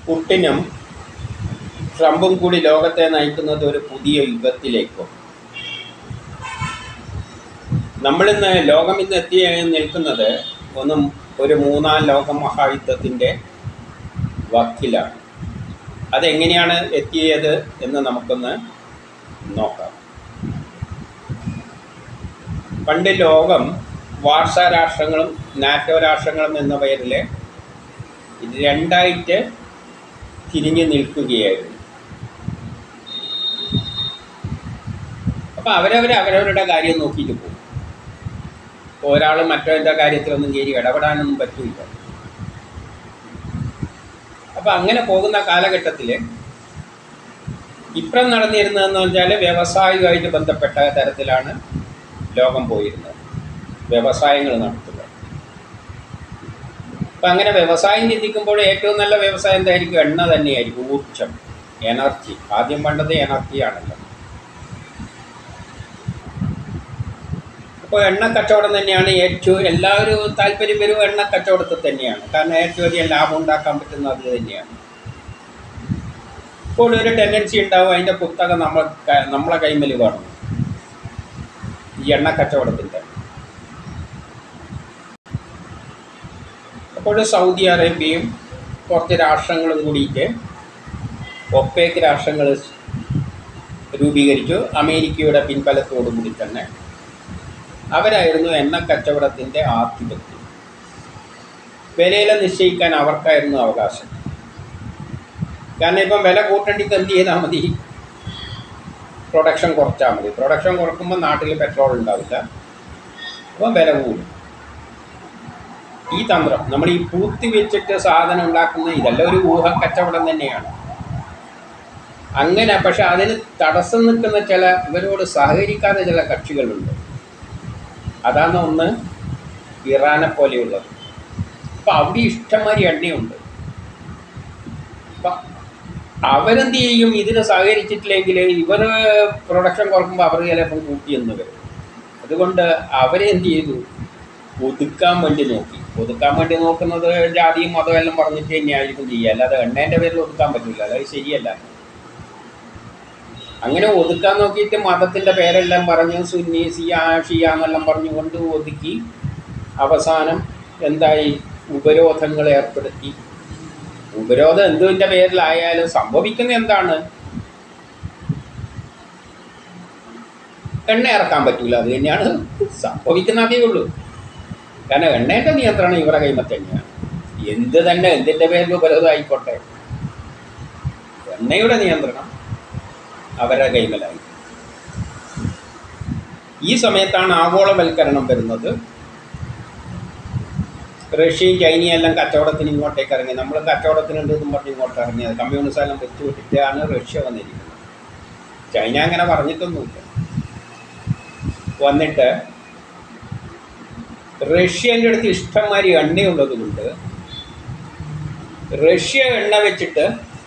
പുട്ടിനും ട്രംപും കൂടി ലോകത്തെ നയിക്കുന്നത് ഒരു പുതിയ യുഗത്തിലേക്കും നമ്മളിന്ന് ലോകം ഇന്ന് എത്തി നിൽക്കുന്നത് ഒന്നും ഒരു മൂന്നാം ലോക മഹായുദ്ധത്തിൻ്റെ വക്കിലാണ് അതെങ്ങനെയാണ് എത്തിയത് എന്ന് നമുക്കൊന്ന് നോക്കാം പണ്ട് ലോകം വാർഷ രാഷ്ട്രങ്ങളും നാറ്റോ രാഷ്ട്രങ്ങളും എന്ന പേരിൽ രണ്ടായിട്ട് തിരിഞ്ഞു നിൽക്കുകയായിരുന്നു അപ്പോൾ അവരവർ അവരവരുടെ കാര്യം നോക്കിയിട്ട് പോകും ഒരാൾ മറ്റൊരുടെ കാര്യത്തിലൊന്നും കയറി ഇടപെടാനൊന്നും പറ്റില്ല അപ്പോൾ അങ്ങനെ പോകുന്ന കാലഘട്ടത്തിൽ ഇപ്പം നടന്നിരുന്നതെന്ന് വെച്ചാൽ വ്യവസായവുമായിട്ട് ബന്ധപ്പെട്ട തരത്തിലാണ് ലോകം പോയിരുന്നത് വ്യവസായങ്ങൾ നടത്തുക അപ്പം അങ്ങനെ വ്യവസായം ചിന്തിക്കുമ്പോൾ ഏറ്റവും നല്ല വ്യവസായം എന്തായിരിക്കും എണ്ണ തന്നെയായിരിക്കും ഊർജം എനർജി ആദ്യം വേണ്ടത് എനർജിയാണല്ലോ അപ്പോൾ എണ്ണ കച്ചവടം തന്നെയാണ് ഏറ്റവും എല്ലാവരും താല്പര്യം വരും എണ്ണ കച്ചവടത്തിൽ തന്നെയാണ് കാരണം ഏറ്റവും അധികം ലാഭം ഉണ്ടാക്കാൻ പറ്റുന്നത് അത് തന്നെയാണ് ഇപ്പോൾ ഒരു ടെൻഡൻസി ഉണ്ടാവും അതിൻ്റെ പുസ്തകം നമ്മൾ നമ്മളെ കൈമൽ വേണം ഈ എണ്ണ കച്ചവടത്തിൻ്റെ അപ്പോൾ സൗദി അറേബ്യയും കുറച്ച് രാഷ്ട്രങ്ങളും കൂടിയിട്ട് ഒപ്പേക്ക് രാഷ്ട്രങ്ങൾ രൂപീകരിച്ചു അമേരിക്കയുടെ പിൻബലത്തോടു കൂടി തന്നെ അവരായിരുന്നു എണ്ണ കച്ചവടത്തിൻ്റെ ആധിപത്യം വിലയില നിശ്ചയിക്കാൻ അവർക്കായിരുന്നു അവകാശം കാരണം ഇപ്പം വില കൂട്ടണ്ടിക്ക് എന്ത് ചെയ്താൽ മതി പ്രൊഡക്ഷൻ കുറച്ചാൽ മതി പ്രൊഡക്ഷൻ കുറക്കുമ്പോൾ നാട്ടിൽ പെട്രോൾ ഉണ്ടാവില്ല അപ്പം വില കൂടും ഈ തന്ത്രം നമ്മൾ ഈ പൂത്തി വെച്ചിട്ട് സാധനം ഉണ്ടാക്കുന്ന ഇതല്ല ഒരു ഊഹ കച്ചവടം തന്നെയാണ് അങ്ങനെ പക്ഷെ അതിന് തടസ്സം നിൽക്കുന്ന ചില ഇവരോട് സഹകരിക്കാത്ത ചില കക്ഷികളുണ്ട് അതാണ് ഒന്ന് ഇറാനെ പോലെയുള്ളത് അപ്പം അവിടെ ഇഷ്ടംമാതിരി എണ്ണയുണ്ട് അപ്പം അവരെന്ത് ചെയ്യും ഇതിന് സഹകരിച്ചിട്ടില്ലെങ്കിൽ ഇവർ പ്രൊഡക്ഷൻ കുറക്കുമ്പോൾ അവർ ചിലപ്പം കൂട്ടിയെന്ന് വരും അതുകൊണ്ട് അവരെന്ത് ചെയ്തു ഒതുക്കാൻ വേണ്ടി നോക്കി ഒതുക്കാൻ വേണ്ടി നോക്കുന്നത് ജാതിയും മതവും എല്ലാം പറഞ്ഞിട്ട് തന്നെയായിരിക്കും ചെയ്യുക അല്ലാതെ എണ്ണേൻ്റെ പേരിൽ ഒതുക്കാൻ പറ്റില്ല അത് ശരിയല്ല അങ്ങനെ ഒതുക്കാൻ നോക്കിയിട്ട് മതത്തിൻ്റെ പേരെല്ലാം പറഞ്ഞ് സുന്നി സിയ ഷിയ എന്നെല്ലാം പറഞ്ഞുകൊണ്ട് ഒതുക്കി അവസാനം എന്തായി ഉപരോധങ്ങൾ ഏർപ്പെടുത്തി ഉപരോധം എന്തിൻ്റെ പേരിലായാലും സംഭവിക്കുന്ന എന്താണ് എണ്ണ ഇറക്കാൻ പറ്റൂല അത് തന്നെയാണ് സംഭവിക്കുന്ന അതേ ഉള്ളൂ കാരണം എണ്ണേൻ്റെ നിയന്ത്രണം ഇവരുടെ കൈമ തന്നെയാണ് എന്ത് തന്നെ എന്തിൻ്റെ പേരിൽ ഉപരോധം ആയിക്കോട്ടെ എണ്ണയുടെ നിയന്ത്രണം അവരുടെ കൈമലായി ഈ സമയത്താണ് ആഗോളവൽക്കരണം വരുന്നത് റഷ്യയും ചൈനയും എല്ലാം കച്ചവടത്തിന് ഇങ്ങോട്ടേക്ക് ഇറങ്ങി നമ്മൾ കച്ചവടത്തിനുണ്ട് എന്നും പറഞ്ഞ് ഇങ്ങോട്ട് ഇറങ്ങിയത് കമ്മ്യൂണിസ്റ്റ് എല്ലാം വെച്ച് വിട്ടിട്ടാണ് റഷ്യ വന്നിരിക്കുന്നത് ചൈന അങ്ങനെ പറഞ്ഞിട്ടൊന്നുമില്ല വന്നിട്ട് റഷ്യൻ്റെ അടുത്ത് ഇഷ്ടംമാതിരി എണ്ണയുള്ളത് കൊണ്ട് റഷ്യ എണ്ണ വെച്ചിട്ട്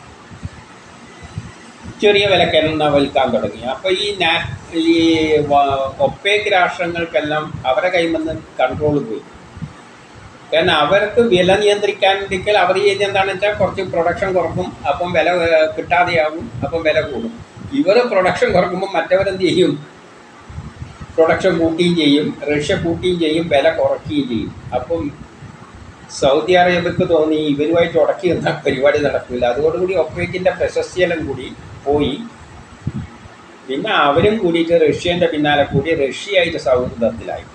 ചെറിയ വിലക്ക് എണ്ണ വിൽക്കാൻ തുടങ്ങി അപ്പോൾ ഈ നാ ഈ ഒപ്പേക്ക് രാഷ്ട്രങ്ങൾക്കെല്ലാം അവരെ കയ്യിൽ നിന്ന് കൺട്രോൾ പോയി കാരണം അവർക്ക് വില നിയന്ത്രിക്കാൻ ഇരിക്കൽ അവർ ചെയ്യുന്നത് എന്താണെന്ന് വെച്ചാൽ കുറച്ച് പ്രൊഡക്ഷൻ കുറക്കും അപ്പം വില കിട്ടാതെയാവും അപ്പം വില കൂടും ഇവർ പ്രൊഡക്ഷൻ കുറക്കുമ്പോൾ മറ്റവരെന്ത് ചെയ്യും പ്രൊഡക്ഷൻ കൂട്ടുകയും ചെയ്യും റഷ്യ കൂട്ടുകയും ചെയ്യും വില കുറയ്ക്കുകയും ചെയ്യും അപ്പം സൗദി അറേബ്യക്ക് തോന്നി ഇവരുമായിട്ട് ഉടക്കി നിന്ന പരിപാടി നടക്കില്ല അതോടുകൂടി ഒപ്പേക്കിൻ്റെ പ്രശസ്തിയെല്ലാം കൂടി പോയി പിന്നെ അവരും കൂടിയിട്ട് റഷ്യൻ്റെ പിന്നാലെ കൂടി റഷ്യയായിട്ട് സൗഹൃദത്തിലായി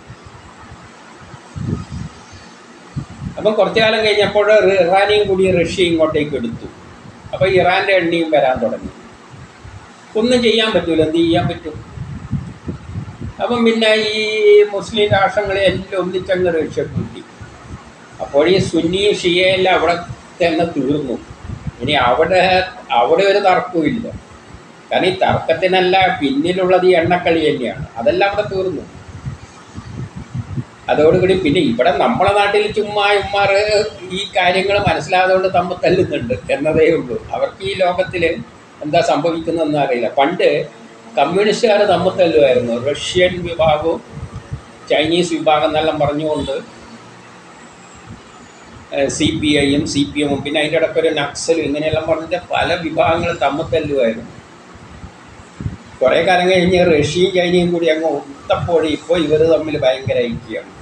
അപ്പം കുറച്ചു കാലം കഴിഞ്ഞപ്പോൾ ഇറാനെയും കൂടി റഷ്യ ഇങ്ങോട്ടേക്ക് എടുത്തു അപ്പോൾ ഇറാൻ്റെ എണ്ണയും വരാൻ തുടങ്ങി ഒന്നും ചെയ്യാൻ പറ്റൂല എന്ത് ചെയ്യാൻ പറ്റും അപ്പം പിന്നെ ഈ മുസ്ലിം രാഷ്ട്രങ്ങളെ എല്ലാം ഒന്നിച്ചങ്ങ് റഷ്യ കൂട്ടി അപ്പോൾ ഈ സുന്നി ഷിയയെല്ലാം അവിടെ തന്നെ തീർന്നു ഇനി അവിടെ അവിടെ ഒരു തർക്കവും ഇല്ല കാരണം ഈ തർക്കത്തിനല്ല പിന്നിലുള്ളത് ഈ എണ്ണക്കളി തന്നെയാണ് അതെല്ലാം അവിടെ തീർന്നു അതോടുകൂടി പിന്നെ ഇവിടെ നമ്മളെ നാട്ടിൽ ചുമ്മാ ഉമ്മാർ ഈ കാര്യങ്ങൾ മനസ്സിലാകാതുകൊണ്ട് തമ്മിൽ തല്ലുന്നുണ്ട് എന്നതേ ഉള്ളൂ അവർക്ക് ഈ ലോകത്തിൽ എന്താ സംഭവിക്കുന്നതെന്ന് അറിയില്ല പണ്ട് കമ്മ്യൂണിസ്റ്റുകാർ തമ്മിൽ തല്ലുമായിരുന്നു റഷ്യൻ വിഭാഗവും ചൈനീസ് വിഭാഗം എന്നെല്ലാം പറഞ്ഞുകൊണ്ട് സി പി ഐയും സി പി എമ്മും പിന്നെ അതിൻ്റെ ഇടയ്ക്കൊരു നക്സലും ഇങ്ങനെയെല്ലാം പറഞ്ഞിട്ട് പല വിഭാഗങ്ങൾ തമ്മിൽ തല്ലുമായിരുന്നു കുറേ കാലം കഴിഞ്ഞ് റഷ്യയും ചൈനയും കൂടി അങ്ങ് ഒത്തപ്പോൾ ഇപ്പോൾ ഇവർ തമ്മിൽ ഭയങ്കര ഐക്യമാണ്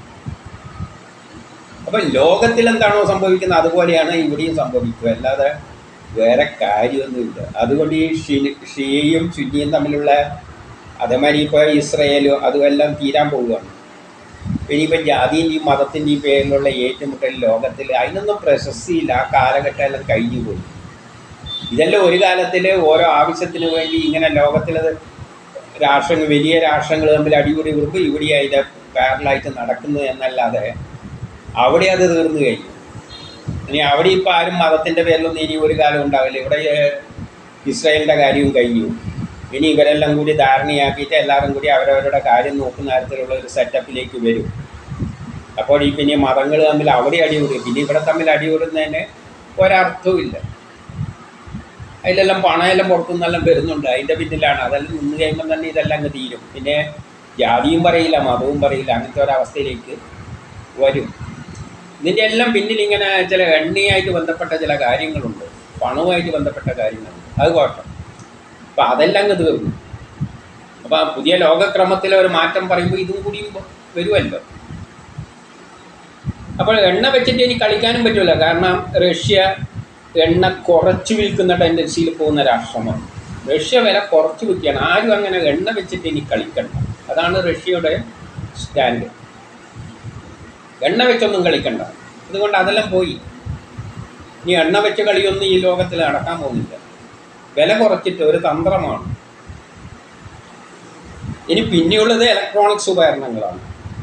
അപ്പം ലോകത്തിൽ എന്താണോ സംഭവിക്കുന്നത് അതുപോലെയാണ് ഇവിടെയും സംഭവിക്കുക അല്ലാതെ വേറെ കാര്യമൊന്നുമില്ല അതുകൊണ്ട് ഈ ഷി ഷിയയും സുന്നിയും തമ്മിലുള്ള അതേമാതിരി ഇപ്പോൾ ഇസ്രയേലും അതുമെല്ലാം തീരാൻ പോവുകയാണ് ഇനിയിപ്പോൾ ജാതിൻ്റെയും മതത്തിൻ്റെയും പേരിലുള്ള ഏറ്റുമുട്ടൽ ലോകത്തിൽ അതിനൊന്നും പ്രശസ്തിയില്ല ആ കാലഘട്ടം എല്ലാം കഴിഞ്ഞു പോയി ഇതെല്ലാം ഒരു കാലത്തിൽ ഓരോ ആവശ്യത്തിന് വേണ്ടി ഇങ്ങനെ ലോകത്തിലത് രാഷ്ട്രങ്ങൾ വലിയ രാഷ്ട്രങ്ങൾ തമ്മിൽ അടിപൊളി കുറിപ്പ് ഇവിടെ അതിൻ്റെ പാരലായിട്ട് നടക്കുന്നു എന്നല്ലാതെ അവിടെ അത് തീർന്നു കഴിഞ്ഞു ഇനി അവിടെ ഇപ്പോൾ ആരും മതത്തിൻ്റെ പേരിലൊന്നും ഇനി ഒരു കാലം ഉണ്ടാവില്ല ഇവിടെ ഏഹ്, ഇസ്രായേലിൻ്റെ കാര്യവും കഴിഞ്ഞു ഇനി ഇവരെല്ലാം കൂടി ധാരണയാക്കിയിട്ട് എല്ലാവരും കൂടി അവരവരുടെ കാര്യം നോക്കുന്ന തരത്തിലുള്ള ഒരു സെറ്റപ്പിലേക്ക് വരും അപ്പോൾ ഈ പിന്നെ മതങ്ങൾ തമ്മിൽ അവിടെ അടികൂടി പിന്നെ ഇവിടെ തമ്മിൽ അടികൂടുന്നതിന് ഒരർത്ഥവും ഇല്ല അതിലെല്ലാം പണമെല്ലാം പുറത്തുനിന്നെല്ലാം വരുന്നുണ്ട് അതിൻ്റെ പിന്നിലാണ് അതെല്ലാം നിന്ന് കഴിയുമ്പോൾ തന്നെ ഇതെല്ലാം അങ്ങ് തീരും പിന്നെ ജാതിയും പറയില്ല മതവും പറയില്ല അങ്ങനത്തെ ഒരവസ്ഥയിലേക്ക് വരും ഇതിൻ്റെ എല്ലാം പിന്നിൽ ഇങ്ങനെ ചില എണ്ണയായിട്ട് ബന്ധപ്പെട്ട ചില കാര്യങ്ങളുണ്ട് പണവുമായിട്ട് ബന്ധപ്പെട്ട കാര്യങ്ങളുണ്ട് അത് കുഴപ്പം അപ്പം അതെല്ലാം അങ്ങ് തീർന്നു അപ്പം പുതിയ ലോകക്രമത്തിലെ ഒരു മാറ്റം പറയുമ്പോൾ ഇതും കൂടിയും വരുമല്ലോ അപ്പോൾ എണ്ണ വെച്ചിട്ട് ഇനി കളിക്കാനും പറ്റില്ല കാരണം റഷ്യ എണ്ണ കുറച്ച് വിൽക്കുന്ന ടെൻഡൻസിയിൽ പോകുന്ന രാഷ്ട്രമാണ് റഷ്യ വില കുറച്ച് വിൽക്കുകയാണ് ആരും അങ്ങനെ എണ്ണ വെച്ചിട്ട് ഇനി കളിക്കണ്ട അതാണ് റഷ്യയുടെ സ്റ്റാൻഡ് എണ്ണ വെച്ചൊന്നും കളിക്കണ്ട അതുകൊണ്ട് അതെല്ലാം പോയി ഇനി എണ്ണ വെച്ച കളിയൊന്നും ഈ ലോകത്തിൽ നടക്കാൻ പോകുന്നില്ല വില കുറച്ചിട്ട് ഒരു തന്ത്രമാണ് ഇനി പിന്നെയുള്ളത് ഇലക്ട്രോണിക്സ് ഉപകരണങ്ങളാണ്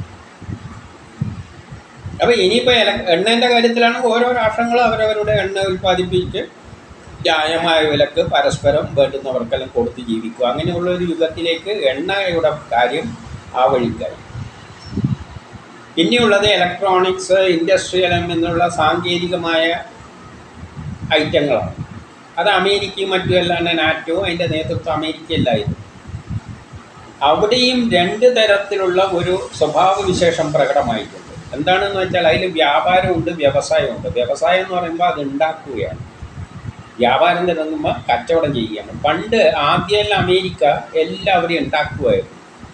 അപ്പോൾ ഇനിയിപ്പോൾ എല എണ്ണേൻ്റെ കാര്യത്തിലാണ് ഓരോ രാഷ്ട്രങ്ങളും അവരവരുടെ എണ്ണ ഉൽപ്പാദിപ്പിച്ച് ന്യായമായ വിലക്ക് പരസ്പരം വേണ്ടുന്നവർക്കെല്ലാം കൊടുത്ത് ജീവിക്കുക അങ്ങനെയുള്ള ഒരു യുഗത്തിലേക്ക് എണ്ണയുടെ കാര്യം ആ വഴിക്കായി പിന്നെയുള്ളത് ഇലക്ട്രോണിക്സ് ഇൻഡസ്ട്രിയൽ എന്നുള്ള സാങ്കേതികമായ ഐറ്റങ്ങളാണ് അത് അമേരിക്കയും മറ്റും അല്ലാണ്ട് നാറ്റോ അതിൻ്റെ നേതൃത്വം അമേരിക്കയിലായിരുന്നു അവിടെയും രണ്ട് തരത്തിലുള്ള ഒരു സ്വഭാവവിശേഷം പ്രകടമായിട്ടുണ്ട് എന്താണെന്ന് വെച്ചാൽ അതിൽ വ്യാപാരമുണ്ട് വ്യവസായമുണ്ട് വ്യവസായം എന്ന് പറയുമ്പോൾ അത് ഉണ്ടാക്കുകയാണ് വ്യാപാരം തുടങ്ങുമ്പോൾ കച്ചവടം ചെയ്യുകയാണ് പണ്ട് ആദ്യമെല്ലാം അമേരിക്ക എല്ലാവരെയും ഉണ്ടാക്കുമായിരുന്നു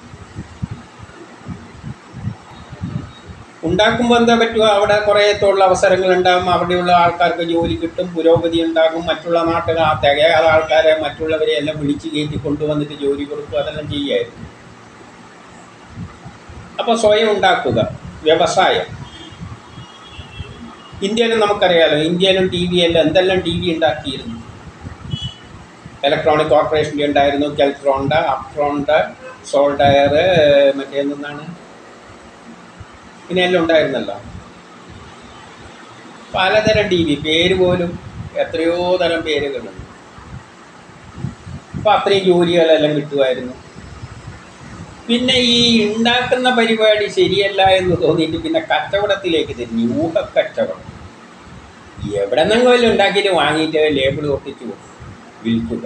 ഉണ്ടാക്കുമ്പോൾ എന്താ പറ്റുക അവിടെ കുറേ തൊഴിലവസരങ്ങൾ ഉണ്ടാകും അവിടെയുള്ള ആൾക്കാർക്ക് ജോലി കിട്ടും പുരോഗതി ഉണ്ടാകും മറ്റുള്ള നാട്ടുകാർ ആ തികയാതെ ആൾക്കാരെ മറ്റുള്ളവരെ എല്ലാം വിളിച്ച് കയറ്റി കൊണ്ടുവന്നിട്ട് ജോലി കൊടുക്കുക അതെല്ലാം ചെയ്യായിരുന്നു അപ്പോൾ സ്വയം ഉണ്ടാക്കുക വ്യവസായം ഇന്ത്യയിലും നമുക്കറിയാലോ ഇന്ത്യയിലും ടി വി എല്ലാം എന്തെല്ലാം ടി വി ഉണ്ടാക്കിയിരുന്നു ഇലക്ട്രോണിക് കോർപ്പറേഷൻ്റെ ഉണ്ടായിരുന്നു കെൽട്രോണ്ട അപ്ട്രോണ്ട സോൾഡയർ മറ്റേ എന്താണ് പിന്നെ എല്ലാം ഉണ്ടായിരുന്നല്ലോ പലതരം ടി വി പേര് പോലും എത്രയോ തരം പേരുകളുണ്ട് അപ്പോൾ അത്രയും ജോലികളെല്ലാം കിട്ടുമായിരുന്നു പിന്നെ ഈ ഉണ്ടാക്കുന്ന പരിപാടി ശരിയല്ല എന്ന് തോന്നിയിട്ട് പിന്നെ കച്ചവടത്തിലേക്ക് തിരിഞ്ഞു ഊഹക്കച്ചവടം എവിടെ നിന്നെങ്കിലും ഉണ്ടാക്കിയിട്ട് വാങ്ങിയിട്ട് ലേബിൾ ഒട്ടിച്ച് വിൽക്കുക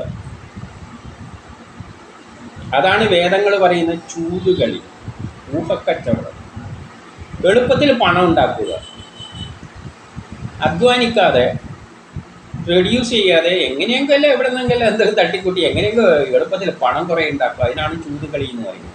അതാണ് വേദങ്ങൾ പറയുന്ന ചൂതുകളി ഊഹക്കച്ചവടം എളുപ്പത്തിൽ പണം ഉണ്ടാക്കുക അധ്വാനിക്കാതെ റെഡ്യൂസ് ചെയ്യാതെ എങ്ങനെയെങ്കിലും എവിടെ നിന്നെങ്കിലും എന്തെങ്കിലും തട്ടിക്കൂട്ടി എങ്ങനെയെങ്കിലും എളുപ്പത്തിൽ പണം കുറേ ഉണ്ടാക്കുക അതിനാണ് ചൂതുകളി എന്ന് പറയുന്നത്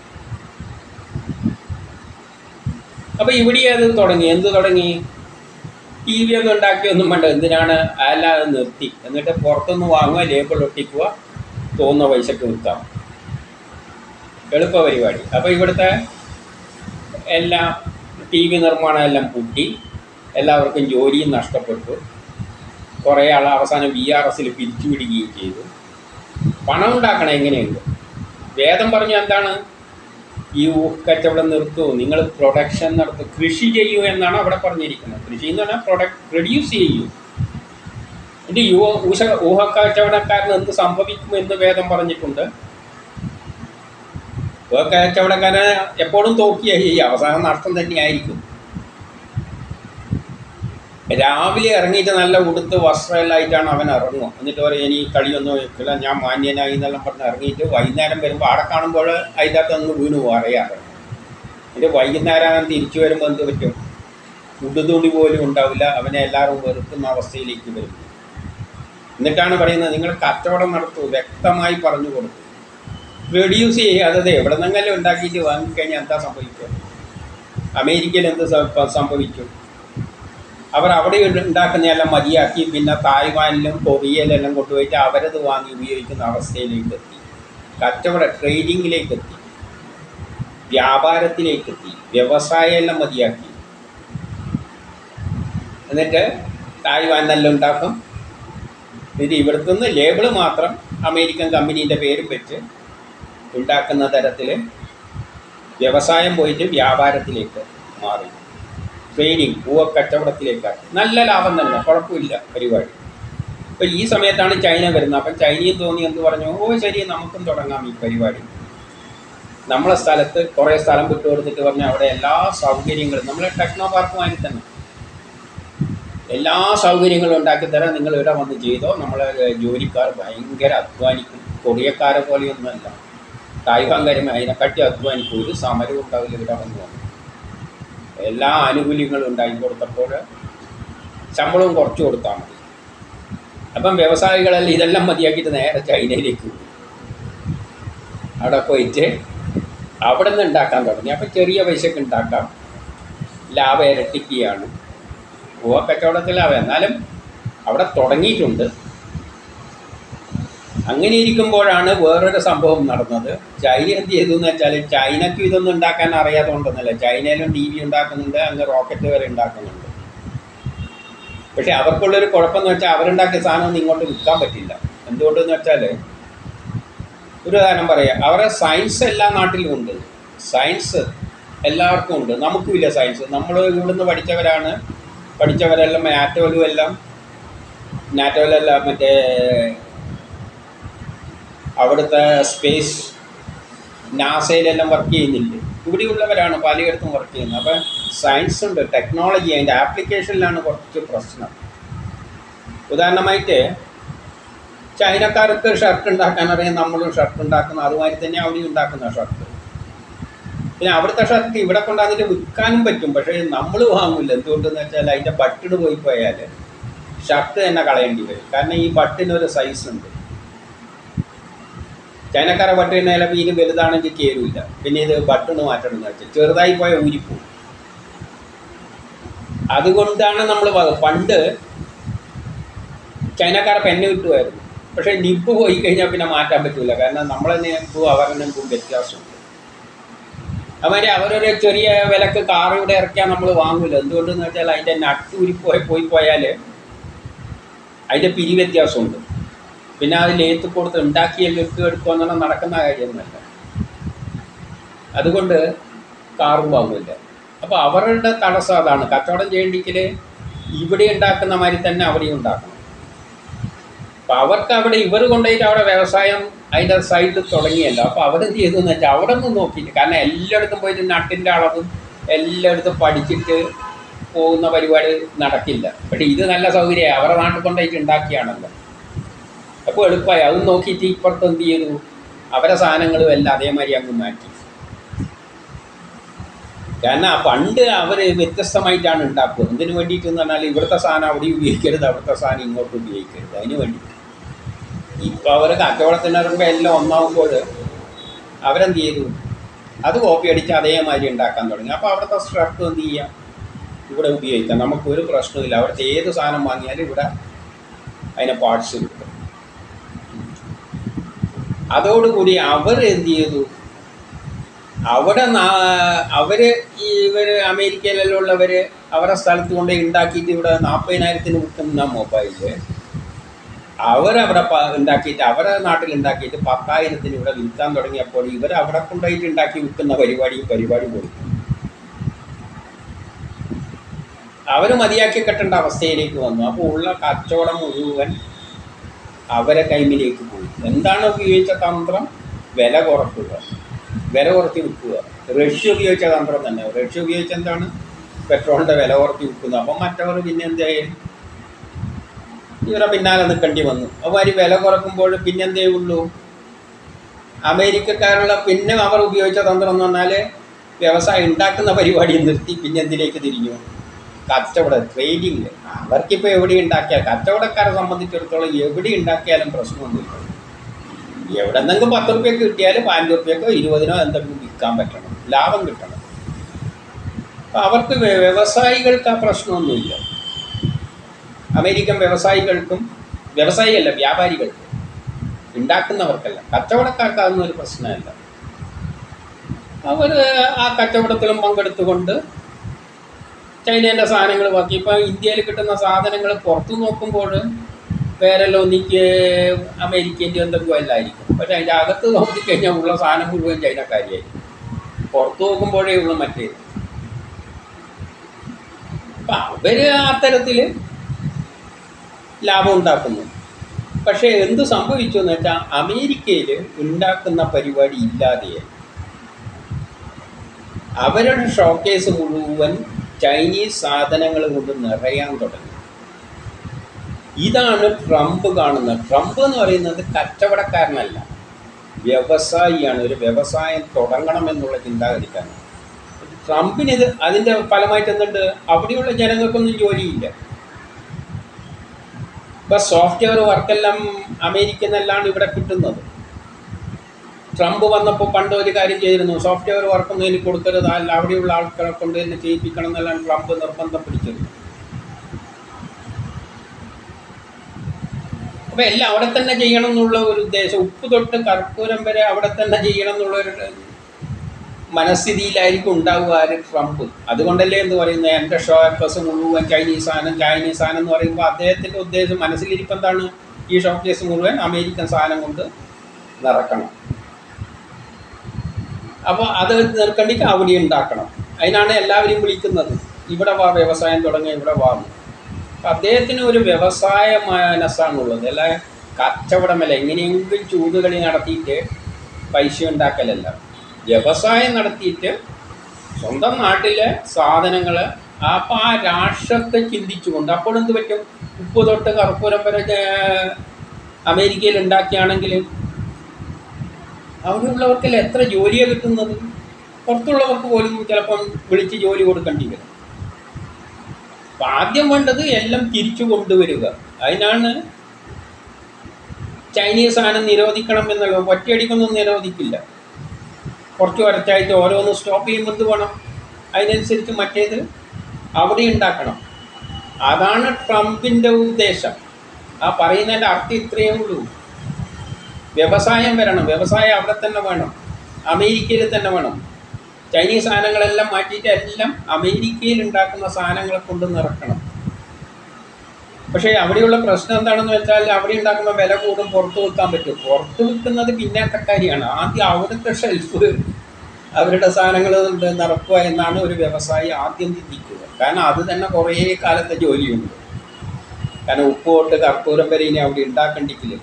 അപ്പോൾ ഇവിടെ അത് തുടങ്ങി എന്ത് തുടങ്ങി ടി വി ഒന്നും ഉണ്ടാക്കിയൊന്നും വേണ്ട എന്തിനാണ് അല്ലാതെ നിർത്തി എന്നിട്ട് പുറത്തുനിന്ന് വാങ്ങുക ലേബിൾ ഒട്ടിക്കുക തോന്നുന്ന പൈസക്ക് വിൽക്കാം എളുപ്പ പരിപാടി അപ്പോൾ ഇവിടുത്തെ എല്ലാം ടി വി നിർമ്മാണം എല്ലാം പൂട്ടി എല്ലാവർക്കും ജോലിയും നഷ്ടപ്പെട്ടു കുറേ ആൾ അവസാനം വി ആർ എസിൽ പിരിച്ചുവിടുകയും ചെയ്തു പണം ഉണ്ടാക്കണം എങ്ങനെയെങ്കിലും വേദം പറഞ്ഞു എന്താണ് ഈ കച്ചവടം നിർത്തൂ നിങ്ങൾ പ്രൊഡക്ഷൻ നടത്തൂ കൃഷി ചെയ്യൂ എന്നാണ് അവിടെ പറഞ്ഞിരിക്കുന്നത് കൃഷി എന്ന് പറഞ്ഞാൽ പ്രൊഡക്റ്റ് പ്രൊഡ്യൂസ് ചെയ്യൂ ഇത് യുവ ഊഷ ഊഹക്കച്ചവടക്കാരന് എന്ത് സംഭവിക്കുമെന്ന് വേദം പറഞ്ഞിട്ടുണ്ട് ഊഹക്കച്ചവടക്കാരന് എപ്പോഴും തോക്കിയായി അവസാനം നഷ്ടം തന്നെയായിരിക്കും രാവിലെ ഇറങ്ങിയിട്ട് നല്ല ഉടുത്ത് വസ്ത്രമെല്ലായിട്ടാണ് അവൻ ഇറങ്ങുക എന്നിട്ട് പറയും ഇനി കളിയൊന്നും വെക്കില്ല ഞാൻ മാന്യനായി എന്നെല്ലാം പറഞ്ഞ് ഇറങ്ങിയിട്ട് വൈകുന്നേരം വരുമ്പോൾ അവിടെ കാണുമ്പോൾ അതിൻ്റെ അകത്ത് ഒന്ന് വീണ് അറിയാറ് എന്നിട്ട് വൈകുന്നേരം അവൻ തിരിച്ചു വരുമ്പോൾ എന്ത് പറ്റും ഉടുതുണി പോലും ഉണ്ടാവില്ല അവനെ എല്ലാവരും വെറുക്കുന്ന അവസ്ഥയിലേക്ക് വരും എന്നിട്ടാണ് പറയുന്നത് നിങ്ങൾ കച്ചവടം നടത്തൂ വ്യക്തമായി പറഞ്ഞു കൊടുത്തു റെഡ്യൂസ് ചെയ്യുക അതായത് എവിടെ നിന്നെങ്കിലും ഉണ്ടാക്കിയിട്ട് വാങ്ങിക്കഴിഞ്ഞാൽ എന്താ സംഭവിക്കുക അമേരിക്കയിൽ എന്ത് സ- സംഭവിച്ചു അവർ അവിടെ ഉണ്ടാക്കുന്നതെല്ലാം മതിയാക്കി പിന്നെ തായ്വാനിലും കൊറിയയിലെല്ലാം കൊണ്ടുപോയിട്ട് അവരത് വാങ്ങി ഉപയോഗിക്കുന്ന അവസ്ഥയിലേക്ക് എത്തി കച്ചവട ട്രേഡിങ്ങിലേക്ക് എത്തി വ്യാപാരത്തിലേക്ക് എത്തി വ്യവസായം എല്ലാം മതിയാക്കി എന്നിട്ട് തായ്വാൻ നല്ല ഉണ്ടാക്കും ഇത് ഇവിടുത്തെ നിന്ന് ലേബിൾ മാത്രം അമേരിക്കൻ കമ്പനീൻ്റെ പേരും വെച്ച് ഉണ്ടാക്കുന്ന തരത്തിൽ വ്യവസായം പോയിട്ട് വ്യാപാരത്തിലേക്ക് മാറി ട്രേഡിങ് പൂവ കച്ചവടത്തിലേക്കാണ് നല്ല ലാഭം തന്നെ കുഴപ്പമില്ല പരിപാടി അപ്പോൾ ഈ സമയത്താണ് ചൈന വരുന്നത് അപ്പം ചൈനയും തോന്നി എന്ന് പറഞ്ഞു ഓ ശരി നമുക്കും തുടങ്ങാം ഈ പരിപാടി നമ്മളെ സ്ഥലത്ത് കുറേ സ്ഥലം വിട്ടു കൊടുത്തിട്ട് പറഞ്ഞാൽ അവിടെ എല്ലാ സൗകര്യങ്ങളും നമ്മളെ ടെക്നോ പാർക്കുമായി തന്നെ എല്ലാ സൗകര്യങ്ങളും ഉണ്ടാക്കി തരാൻ നിങ്ങൾ ഇവിടെ വന്ന് ചെയ്തോ നമ്മളെ ജോലിക്കാർ ഭയങ്കര അധ്വാനിക്കും കൊറിയക്കാരെ പോലെയൊന്നുമല്ല തായ്വാൻകാരും അതിനെക്കാട്ടി അധ്വാനിക്കും ഒരു സമരവും ഉണ്ടാവില്ല ഇവിടെ വന്ന് വന്നു എല്ലാ ആനുകൂല്യങ്ങളും ഉണ്ടാക്കി കൊടുത്തപ്പോൾ ശമ്പളവും കുറച്ച് കൊടുത്താൽ മതി അപ്പം വ്യവസായികളെല്ലാം ഇതെല്ലാം മതിയാക്കിയിട്ട് നേരെ ചൈനയിലേക്ക് പോയി അവിടെ പോയിട്ട് അവിടെ നിന്ന് ഉണ്ടാക്കാൻ തുടങ്ങി അപ്പം ചെറിയ പൈസക്ക് ഉണ്ടാക്കാം ലാഭം ഇരട്ടിക്കുകയാണ് പൂവ കച്ചവടത്തിൽ ലാഭം എന്നാലും അവിടെ തുടങ്ങിയിട്ടുണ്ട് അങ്ങനെ ഇരിക്കുമ്പോഴാണ് വേറൊരു സംഭവം നടന്നത് ചൈന എന്ത് ചെയ്തു എന്ന് വെച്ചാൽ ചൈനയ്ക്ക് ഇതൊന്നും ഉണ്ടാക്കാൻ അറിയാത്തതുകൊണ്ടൊന്നുമല്ല ചൈനയിലും ടി വി ഉണ്ടാക്കുന്നുണ്ട് അങ്ങ് റോക്കറ്റ് വരെ ഉണ്ടാക്കുന്നുണ്ട് പക്ഷെ അവർക്കുള്ളൊരു കുഴപ്പമെന്ന് വെച്ചാൽ അവരുണ്ടാക്കിയ സാധനമൊന്നും ഇങ്ങോട്ട് വിൽക്കാൻ പറ്റില്ല എന്തുകൊണ്ടെന്ന് വെച്ചാൽ ഒരു ഉദാഹരണം പറയാം അവരുടെ സയൻസ് എല്ലാ നാട്ടിലും ഉണ്ട് സയൻസ് എല്ലാവർക്കും ഉണ്ട് നമുക്കുമില്ല സയൻസ് നമ്മൾ ഇവിടുന്ന് പഠിച്ചവരാണ് പഠിച്ചവരെല്ലാം നാറ്റോലും എല്ലാം നാറ്റോലെല്ലാം മറ്റേ അവിടുത്തെ സ്പേസ് നാസയിലെല്ലാം വർക്ക് ചെയ്യുന്നില്ലേ ഇവിടെയുള്ളവരാണ് പലയിടത്തും വർക്ക് ചെയ്യുന്നത് അപ്പം സയൻസ് ഉണ്ട് ടെക്നോളജി അതിൻ്റെ ആപ്ലിക്കേഷനിലാണ് കുറച്ച് പ്രശ്നം ഉദാഹരണമായിട്ട് ചൈനക്കാർക്ക് ഷർട്ട് ഉണ്ടാക്കാൻ അറിയാം നമ്മളും ഷർട്ട് ഉണ്ടാക്കുന്ന അതുമാതിരി തന്നെ അവിടെ ഉണ്ടാക്കുന്ന ഷർട്ട് പിന്നെ അവിടുത്തെ ഷർട്ട് ഇവിടെ കൊണ്ടുവന്നിട്ട് വിൽക്കാനും പറ്റും പക്ഷേ നമ്മൾ വാങ്ങില്ല എന്തുകൊണ്ടെന്ന് വെച്ചാൽ അതിൻ്റെ ബട്ടിന് പോയി പോയാൽ ഷർട്ട് തന്നെ കളയേണ്ടി വരും കാരണം ഈ ബട്ടിനൊരു സൈസ് ഉണ്ട് ചൈനക്കാരെ ബട്ടൺ ചിലപ്പോൾ ഇതിന് വലുതാണെങ്കിൽ കയറില്ല പിന്നെ ഇത് ബട്ടൺ മാറ്റണം എന്ന് വെച്ചാൽ ചെറുതായി പോയ ഊരിപ്പോവും അതുകൊണ്ടാണ് നമ്മൾ പണ്ട് ചൈനക്കാരെ പെന്നെ കിട്ടുമായിരുന്നു പക്ഷേ നിപ്പ് പോയി കഴിഞ്ഞാൽ പിന്നെ മാറ്റാൻ പറ്റില്ല കാരണം നമ്മളെ നിപ്പും അവരുടെ നിപ്പും വ്യത്യാസമുണ്ട് അതുമാതിരി അവരൊരു ചെറിയ വിലക്ക് കാർ ഇവിടെ ഇറക്കിയാൽ നമ്മൾ വാങ്ങില്ല എന്തുകൊണ്ടെന്ന് വെച്ചാൽ അതിൻ്റെ നട്ട് ഊരിപ്പോയി പോയി പോയാൽ അതിൻ്റെ പിരി വ്യത്യാസമുണ്ട് പിന്നെ അതിൽ ഏത്ത് കൊടുത്ത് ഉണ്ടാക്കിയല്ലോ ഇട്ട് എടുക്കുക എന്നുള്ള നടക്കുന്ന കാര്യമൊന്നുമല്ല അതുകൊണ്ട് കാറും വാങ്ങില്ല അപ്പോൾ അവരുടെ തടസ്സം അതാണ് കച്ചവടം ചെയ്യണ്ടെങ്കിൽ ഇവിടെ ഉണ്ടാക്കുന്ന മാതിരി തന്നെ അവിടെയും ഉണ്ടാക്കണം അപ്പോൾ അവർക്ക് അവിടെ ഇവർ കൊണ്ടുപോയിട്ട് അവിടെ വ്യവസായം അതിൻ്റെ സൈഡിൽ തുടങ്ങിയല്ലോ അപ്പോൾ അവരെന്ത് ചെയ്തു എന്ന് വെച്ചാൽ അവിടെ നിന്ന് നോക്കിയിട്ട് കാരണം എല്ലായിടത്തും പോയിട്ട് നട്ടിൻ്റെ അളവും എല്ലായിടത്തും പഠിച്ചിട്ട് പോകുന്ന പരിപാടി നടക്കില്ല പക്ഷേ ഇത് നല്ല സൗകര്യമായി അവരുടെ നാട്ടിൽ കൊണ്ടുപോയിട്ട് ഉണ്ടാക്കിയാണല്ലോ അപ്പോൾ എളുപ്പമായി അതും നോക്കിയിട്ട് ഇപ്പുറത്ത് എന്ത് ചെയ്തു അവരെ സാധനങ്ങളും എല്ലാം അതേമാതിരി അങ്ങ് മാറ്റി കാരണം ആ പണ്ട് അവർ വ്യത്യസ്തമായിട്ടാണ് ഉണ്ടാക്കുക എന്തിനു വേണ്ടിയിട്ട് എന്ന് പറഞ്ഞാൽ ഇവിടുത്തെ സാധനം അവിടെ ഉപയോഗിക്കരുത് അവിടുത്തെ സാധനം ഇങ്ങോട്ട് ഉപയോഗിക്കരുത് അതിന് വേണ്ടിയിട്ട് ഇപ്പോൾ അവർ കച്ചവടത്തിന് ഇറങ്ങുമ്പോൾ എല്ലാം ഒന്നാവുമ്പോൾ അവരെന്ത് ചെയ്തു അത് കോപ്പി അടിച്ച് അതേമാതിരി ഉണ്ടാക്കാൻ തുടങ്ങി അപ്പോൾ അവിടുത്തെ ഷർട്ട് എന്ത് ചെയ്യാം ഇവിടെ ഉപയോഗിക്കാം നമുക്കൊരു പ്രശ്നമില്ല അവിടുത്തെ ഏത് സാധനം വാങ്ങിയാലും ഇവിടെ അതിനെ പാർട്സ് കിട്ടും അതോടുകൂടി അവർ എന്ത് ചെയ്തു അവിടെ അവർ ഈ ഇവർ അമേരിക്കയിലെല്ലാം ഉള്ളവർ അവരുടെ സ്ഥലത്ത് കൊണ്ട് ഉണ്ടാക്കിയിട്ട് ഇവിടെ നാൽപ്പതിനായിരത്തിന് വിൽക്കുന്ന മൊബൈല് അവരവിടെ പ ഉണ്ടാക്കിയിട്ട് അവരുടെ നാട്ടിൽ ഉണ്ടാക്കിയിട്ട് പത്തായിരത്തിന് ഇവിടെ വിൽക്കാൻ തുടങ്ങിയപ്പോൾ ഇവർ അവിടെ കൊണ്ടുപോയിട്ട് ഉണ്ടാക്കി വിൽക്കുന്ന പരിപാടി പരിപാടി കൊടുക്കും അവർ മതിയാക്കി കെട്ടേണ്ട അവസ്ഥയിലേക്ക് വന്നു അപ്പോൾ ഉള്ള കച്ചവടം മുഴുവൻ അവരെ കൈമിലേക്ക് പോയി എന്താണ് ഉപയോഗിച്ച തന്ത്രം വില കുറക്കുക വില കുറച്ച് വിൽക്കുക റഷ്യ ഉപയോഗിച്ച തന്ത്രം തന്നെ റഷ്യ ഉപയോഗിച്ച എന്താണ് പെട്രോളിൻ്റെ വില കുറച്ച് വിൽക്കുന്നത് അപ്പം മറ്റവർ പിന്നെ എന്ത് ചെയ്യും ഇവരെ പിന്നാലെ നിൽക്കേണ്ടി വന്നു അപ്പോൾ വില കുറക്കുമ്പോൾ പിന്നെ എന്തേ ഉള്ളൂ അമേരിക്കക്കാരുള്ള പിന്നെ അവർ ഉപയോഗിച്ച തന്ത്രം എന്ന് പറഞ്ഞാൽ വ്യവസായം ഉണ്ടാക്കുന്ന പരിപാടി നിർത്തി പിന്നെ എന്തിലേക്ക് തിരിഞ്ഞു കച്ചവടം ട്രേഡിങ് അവർക്കിപ്പോൾ എവിടെ ഉണ്ടാക്കിയാൽ കച്ചവടക്കാരെ സംബന്ധിച്ചിടത്തോളം എവിടെ ഉണ്ടാക്കിയാലും പ്രശ്നമൊന്നുമില്ല എവിടെ നിന്നെങ്കിലും പത്ത് റുപ്യക്ക് കിട്ടിയാൽ പതിനഞ്ച് റുപ്യക്കോ ഇരുപതിനോ എന്തെങ്കിലും വിൽക്കാൻ പറ്റണം ലാഭം കിട്ടണം അപ്പം അവർക്ക് വ്യ- വ്യവസായികൾക്ക് ആ പ്രശ്നമൊന്നുമില്ല അമേരിക്കൻ വ്യവസായികൾക്കും വ്യവസായിയല്ല വ്യാപാരികൾക്ക് ഉണ്ടാക്കുന്നവർക്കല്ല കച്ചവടക്കാർക്ക് അതൊന്നും ഒരു പ്രശ്നമല്ല അവർ ആ കച്ചവടത്തിലും പങ്കെടുത്തുകൊണ്ട് ചൈനേൻ്റെ സാധനങ്ങൾ ബാക്കി ഇപ്പോൾ ഇന്ത്യയിൽ കിട്ടുന്ന സാധനങ്ങൾ പുറത്തു നോക്കുമ്പോൾ വേറെ ഒന്നിക്ക് അമേരിക്കേൻ്റെ എന്തെങ്കിലും അല്ലായിരിക്കും പക്ഷേ അതിൻ്റെ അകത്ത് നോക്കിക്കഴിഞ്ഞാൽ ഉള്ള സാധനം മുഴുവൻ ചൈനക്കാരിയായിരിക്കും പുറത്തു നോക്കുമ്പോഴേ ഉള്ളൂ മറ്റേത് അപ്പം അവർ അത്തരത്തിൽ ലാഭം ഉണ്ടാക്കുന്നു പക്ഷേ എന്ത് സംഭവിച്ചു എന്ന് വെച്ചാൽ അമേരിക്കയിൽ ഉണ്ടാക്കുന്ന പരിപാടി ഇല്ലാതെയായി അവരുടെ ഷോക്കേസ് മുഴുവൻ ചൈനീസ് സാധനങ്ങൾ കൊണ്ട് നിറയാൻ തുടങ്ങി ഇതാണ് ട്രംപ് കാണുന്നത് ട്രംപ് എന്ന് പറയുന്നത് കച്ചവടക്കാരനല്ല വ്യവസായിയാണ് ഒരു വ്യവസായം തുടങ്ങണം എന്നുള്ള ചിന്താഗതിക്കാണ് ട്രംപിന് ഇത് അതിൻ്റെ ഫലമായിട്ട് എന്തുണ്ട് അവിടെയുള്ള ജനങ്ങൾക്കൊന്നും ജോലിയില്ല ഇപ്പം സോഫ്റ്റ്വെയർ വർക്കെല്ലാം അമേരിക്കയിൽ നിന്നെല്ലാം ഇവിടെ കിട്ടുന്നത് ട്രംപ് വന്നപ്പോൾ പണ്ട് ഒരു കാര്യം ചെയ്തിരുന്നു സോഫ്റ്റ്വെയർ വർക്കൊന്നും എനിക്ക് കൊടുക്കരുത് അല്ല അവിടെയുള്ള ആൾക്കാരെ കൊണ്ട് തന്നെ ചെയ്യിപ്പിക്കണം എന്നെല്ലാം ട്രംപ് നിർബന്ധം പിടിച്ചിരുന്നു അപ്പോൾ എല്ലാം അവിടെ തന്നെ ചെയ്യണം എന്നുള്ള ഒരു ഉദ്ദേശം ഉപ്പ് തൊട്ട് കർപ്പൂരം വരെ അവിടെ തന്നെ ചെയ്യണം എന്നുള്ള ഒരു മനസ്ഥിതിയിലായിരിക്കും ഉണ്ടാവുക ആര് ട്രംപ് അതുകൊണ്ടല്ലേ എന്ന് പറയുന്നത് എൻ്റെ ഷോക്കേസ് മുഴുവൻ ചൈനീസ് സാധനം ചൈനീസ് സാധനം എന്ന് പറയുമ്പോൾ അദ്ദേഹത്തിൻ്റെ ഉദ്ദേശം മനസ്സിലിരിപ്പം എന്താണ് ഈ ഷോക്കേസ് മുഴുവൻ അമേരിക്കൻ സാധനം കൊണ്ട് നിറക്കണം അപ്പോൾ അത് നിൽക്കണ്ടിക്ക് അവിടെ ഉണ്ടാക്കണം അതിനാണ് എല്ലാവരെയും വിളിക്കുന്നത് ഇവിടെ വാ വ്യവസായം തുടങ്ങി ഇവിടെ വാ അപ്പം അദ്ദേഹത്തിന് ഒരു വ്യവസായ മനസ്സാണുള്ളത് അല്ല കച്ചവടമല്ല എങ്ങനെയെങ്കിലും ചൂതുകളി നടത്തിയിട്ട് പൈസ ഉണ്ടാക്കലല്ല വ്യവസായം നടത്തിയിട്ട് സ്വന്തം നാട്ടിലെ സാധനങ്ങൾ അപ്പോൾ ആ രാഷ്ട്രത്തെ ചിന്തിച്ചുകൊണ്ട് അപ്പോൾ എന്ത് പറ്റും ഉപ്പ് തൊട്ട് കർപ്പൂരം വരെ ഏർ, അമേരിക്കയിൽ ഉണ്ടാക്കിയാണെങ്കിൽ അവിടെയുള്ളവർക്കല്ല എത്ര ജോലിയാണ് കിട്ടുന്നത് പുറത്തുള്ളവർക്ക് പോലും ചിലപ്പം വിളിച്ച് ജോലി കൊടുക്കേണ്ടി വരും അപ്പം ആദ്യം വേണ്ടത് എല്ലാം തിരിച്ചു കൊണ്ടുവരിക അതിനാണ് ചൈനീസ് സാധനം നിരോധിക്കണം എന്നുള്ളത് ഒറ്റയടിക്കൊന്നും നിരോധിക്കില്ല കുറച്ച് ഒരച്ചായിട്ട് ഓരോന്ന് സ്റ്റോപ്പ് ചെയ്യുമ്പോൾ എന്ത് വേണം അതിനനുസരിച്ച് മറ്റേത് അവിടെ ഉണ്ടാക്കണം അതാണ് ട്രംപിൻ്റെ ഉദ്ദേശം ആ പറയുന്നതിൻ്റെ അർത്ഥം ഇത്രയേ ഉള്ളൂ വ്യവസായം വരണം വ്യവസായം അവിടെ തന്നെ വേണം അമേരിക്കയിൽ തന്നെ വേണം ചൈനീസ് സാധനങ്ങളെല്ലാം മാറ്റിയിട്ട് എല്ലാം അമേരിക്കയിൽ ഉണ്ടാക്കുന്ന സാധനങ്ങളെ കൊണ്ട് നിറക്കണം പക്ഷേ അവിടെയുള്ള പ്രശ്നം എന്താണെന്ന് വെച്ചാൽ അവിടെ ഉണ്ടാക്കുമ്പോൾ വില കൂടും പുറത്ത് വിൽക്കാൻ പറ്റും പുറത്ത് വിൽക്കുന്നത് പിന്നത്തെ കാര്യമാണ് ആദ്യം അവിടുത്തെ ഷെൽഫ് അവരുടെ സാധനങ്ങൾ കൊണ്ട് നിറക്കുക എന്നാണ് ഒരു വ്യവസായി ആദ്യം ചിന്തിക്കുക കാരണം അത് തന്നെ കുറേ കാലത്തെ ജോലിയുണ്ട് കാരണം ഉപ്പ് തൊട്ട് കർപ്പൂരം വരെ ഇനി അവിടെ ഉണ്ടാക്കണ്ടിക്കില്ല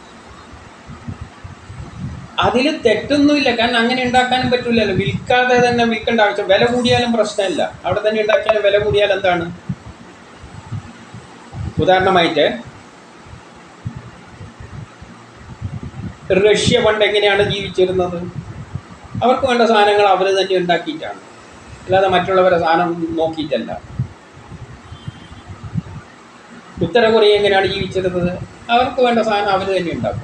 അതിൽ തെറ്റൊന്നുമില്ല കാരണം അങ്ങനെ ഉണ്ടാക്കാനും പറ്റില്ലല്ലോ വിൽക്കാതെ തന്നെ വിൽക്കേണ്ട ആവശ്യം വില കൂടിയാലും പ്രശ്നമില്ല അവിടെ തന്നെ ഉണ്ടാക്കിയാലും വില കൂടിയാൽ എന്താണ് ഉദാഹരണമായിട്ട് റഷ്യ പണ്ട് എങ്ങനെയാണ് ജീവിച്ചിരുന്നത് അവർക്ക് വേണ്ട സാധനങ്ങൾ അവർ തന്നെ ഉണ്ടാക്കിയിട്ടാണ് അല്ലാതെ മറ്റുള്ളവരെ സാധനം നോക്കിയിട്ടല്ല ഉത്തര കൊറിയ എങ്ങനെയാണ് ജീവിച്ചിരുന്നത് അവർക്ക് വേണ്ട സാധനം അവർ തന്നെ ഉണ്ടാക്കും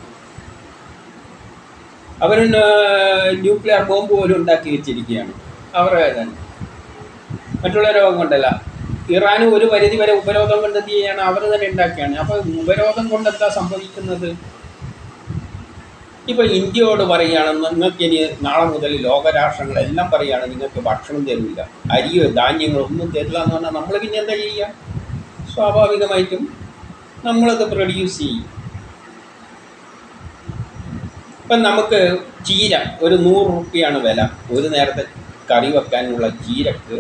അവർ ന്യൂക്ലിയർ ബോംബ് പോലും ഉണ്ടാക്കി വെച്ചിരിക്കുകയാണ് അവരുടെ തന്നെ മറ്റുള്ള രോഗം കൊണ്ടല്ല ഇറാനും ഒരു പരിധി വരെ ഉപരോധം കൊണ്ട് എന്ത് ചെയ്യാണ് അവർ തന്നെ ഉണ്ടാക്കിയാണ് അപ്പോൾ ഉപരോധം കൊണ്ട് എന്താ സംഭവിക്കുന്നത് ഇപ്പോൾ ഇന്ത്യയോട് പറയുകയാണ് നിങ്ങൾക്ക് ഇനി നാളെ മുതൽ ലോകരാഷ്ട്രങ്ങളെല്ലാം പറയുകയാണ് നിങ്ങൾക്ക് ഭക്ഷണം തരില്ല അരിയോ ധാന്യങ്ങളോ ഒന്നും തരില്ല എന്ന് പറഞ്ഞാൽ നമ്മൾ പിന്നെ എന്താ ചെയ്യുക സ്വാഭാവികമായിട്ടും നമ്മളത് പ്രൊഡ്യൂസ് ചെയ്യും ഇപ്പം നമുക്ക് ചീര ഒരു നൂറ് റുപ്യാണ് വില ഒരു നേരത്തെ കറി വെക്കാനുള്ള ചീരക്ക്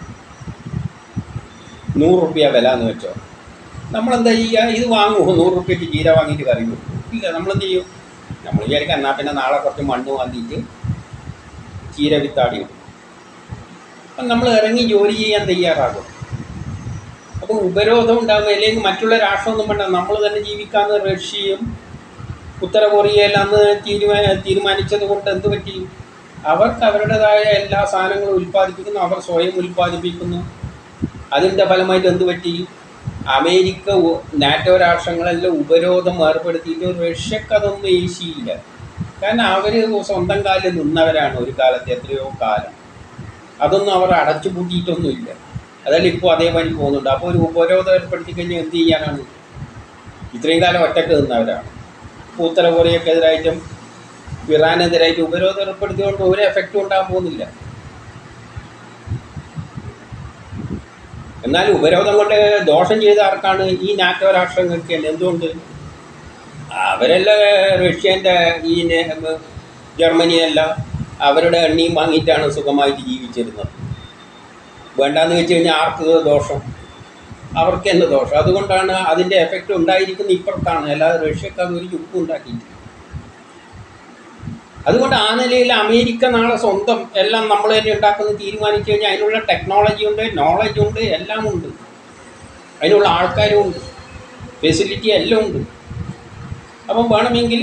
നൂറ് റുപ്യ വില എന്ന് വെച്ചോ നമ്മളെന്താ ചെയ്യുക ഇത് വാങ്ങുമോ നൂറ് റുപ്യക്ക് ചീര വാങ്ങിയിട്ട് കറി വെക്കും ഇല്ല നമ്മളെന്ത് ചെയ്യും നമ്മൾ വിചാരിക്കാം എന്നാൽ പിന്നെ നാളെ കുറച്ച് മണ്ണ് വാങ്ങിയിട്ട് ചീര വിത്താടി ഇടും അപ്പം നമ്മൾ ഇറങ്ങി ജോലി ചെയ്യാൻ തയ്യാറാകും അപ്പോൾ ഉപരോധം ഉണ്ടാകും അല്ലെങ്കിൽ മറ്റുള്ള രാഷ്ട്രമൊന്നും വേണ്ട നമ്മൾ തന്നെ ജീവിക്കാമെന്ന് റഷ്യയും ഉത്തര കൊറിയയിൽ അന്ന് തീരുമാന തീരുമാനിച്ചത് കൊണ്ട് എന്ത് പറ്റി അവർക്ക് അവരുടേതായ എല്ലാ സാധനങ്ങളും ഉൽപ്പാദിപ്പിക്കുന്നു അവർ സ്വയം ഉൽപ്പാദിപ്പിക്കുന്നു അതിൻ്റെ ഫലമായിട്ട് എന്ത് പറ്റി അമേരിക്ക ഉ- നാറ്റോ രാഷ്ട്രങ്ങളെല്ലാം ഉപരോധം ഏർപ്പെടുത്തിയിട്ട് റഷ്യക്ക് അതൊന്നും ഏശിയില്ല കാരണം അവർ സ്വന്തം കാലിൽ നിന്നവരാണ് ഒരു കാലത്ത് എത്രയോ കാലം അതൊന്നും അവർ അടച്ചു പൂട്ടിയിട്ടൊന്നുമില്ല അതല്ല ഇപ്പോൾ അതേമാതിരി പോകുന്നുണ്ട് അപ്പോൾ ഒരു ഉപരോധം ഏർപ്പെടുത്തി കഴിഞ്ഞാൽ എന്ത് ചെയ്യാനാണ് ഇത്രയും കാലം ഒറ്റക്ക് നിന്നവരാണ് ഇപ്പോൾ ഉത്തര കൊറിയക്കെതിരായിട്ടും ഇറാനെതിരായിട്ട് ഉപരോധം ഏർപ്പെടുത്തിയതുകൊണ്ട് ഒരു എഫക്റ്റും ഉണ്ടാകാൻ പോകുന്നില്ല എന്നാൽ ഉപരോധം കൊണ്ട് ദോഷം ചെയ്ത ആർക്കാണ് ഈ നാറ്റോ രാഷ്ട്രങ്ങൾക്ക് തന്നെ എന്തുകൊണ്ട് അവരെല്ലാം റഷ്യൻ്റെ ഈ നെ- ജർമ്മനിയെല്ലാം അവരുടെ എണ്ണയും വാങ്ങിയിട്ടാണ് സുഖമായിട്ട് ജീവിച്ചിരുന്നത് വേണ്ടാന്ന് വെച്ച് കഴിഞ്ഞാൽ ആർക്ക് ദോഷം അവർക്ക് തന്നെ ദോഷം അതുകൊണ്ടാണ് അതിൻ്റെ എഫക്റ്റ് ഉണ്ടായിരിക്കുന്നത് ഇപ്പുറത്താണ് അല്ലാതെ റഷ്യക്ക് അത് ഒരു ചുക്കും ഉണ്ടാക്കിയിട്ടില്ല അതുകൊണ്ട് ആ നിലയിൽ അമേരിക്ക നാളെ സ്വന്തം എല്ലാം നമ്മൾ തന്നെ ഉണ്ടാക്കുന്നത് തീരുമാനിച്ചു കഴിഞ്ഞാൽ അതിനുള്ള ടെക്നോളജി ഉണ്ട് നോളജ് ഉണ്ട് എല്ലാം ഉണ്ട് അതിനുള്ള ആൾക്കാരും ഉണ്ട് ഫെസിലിറ്റി എല്ലാം ഉണ്ട് അപ്പം വേണമെങ്കിൽ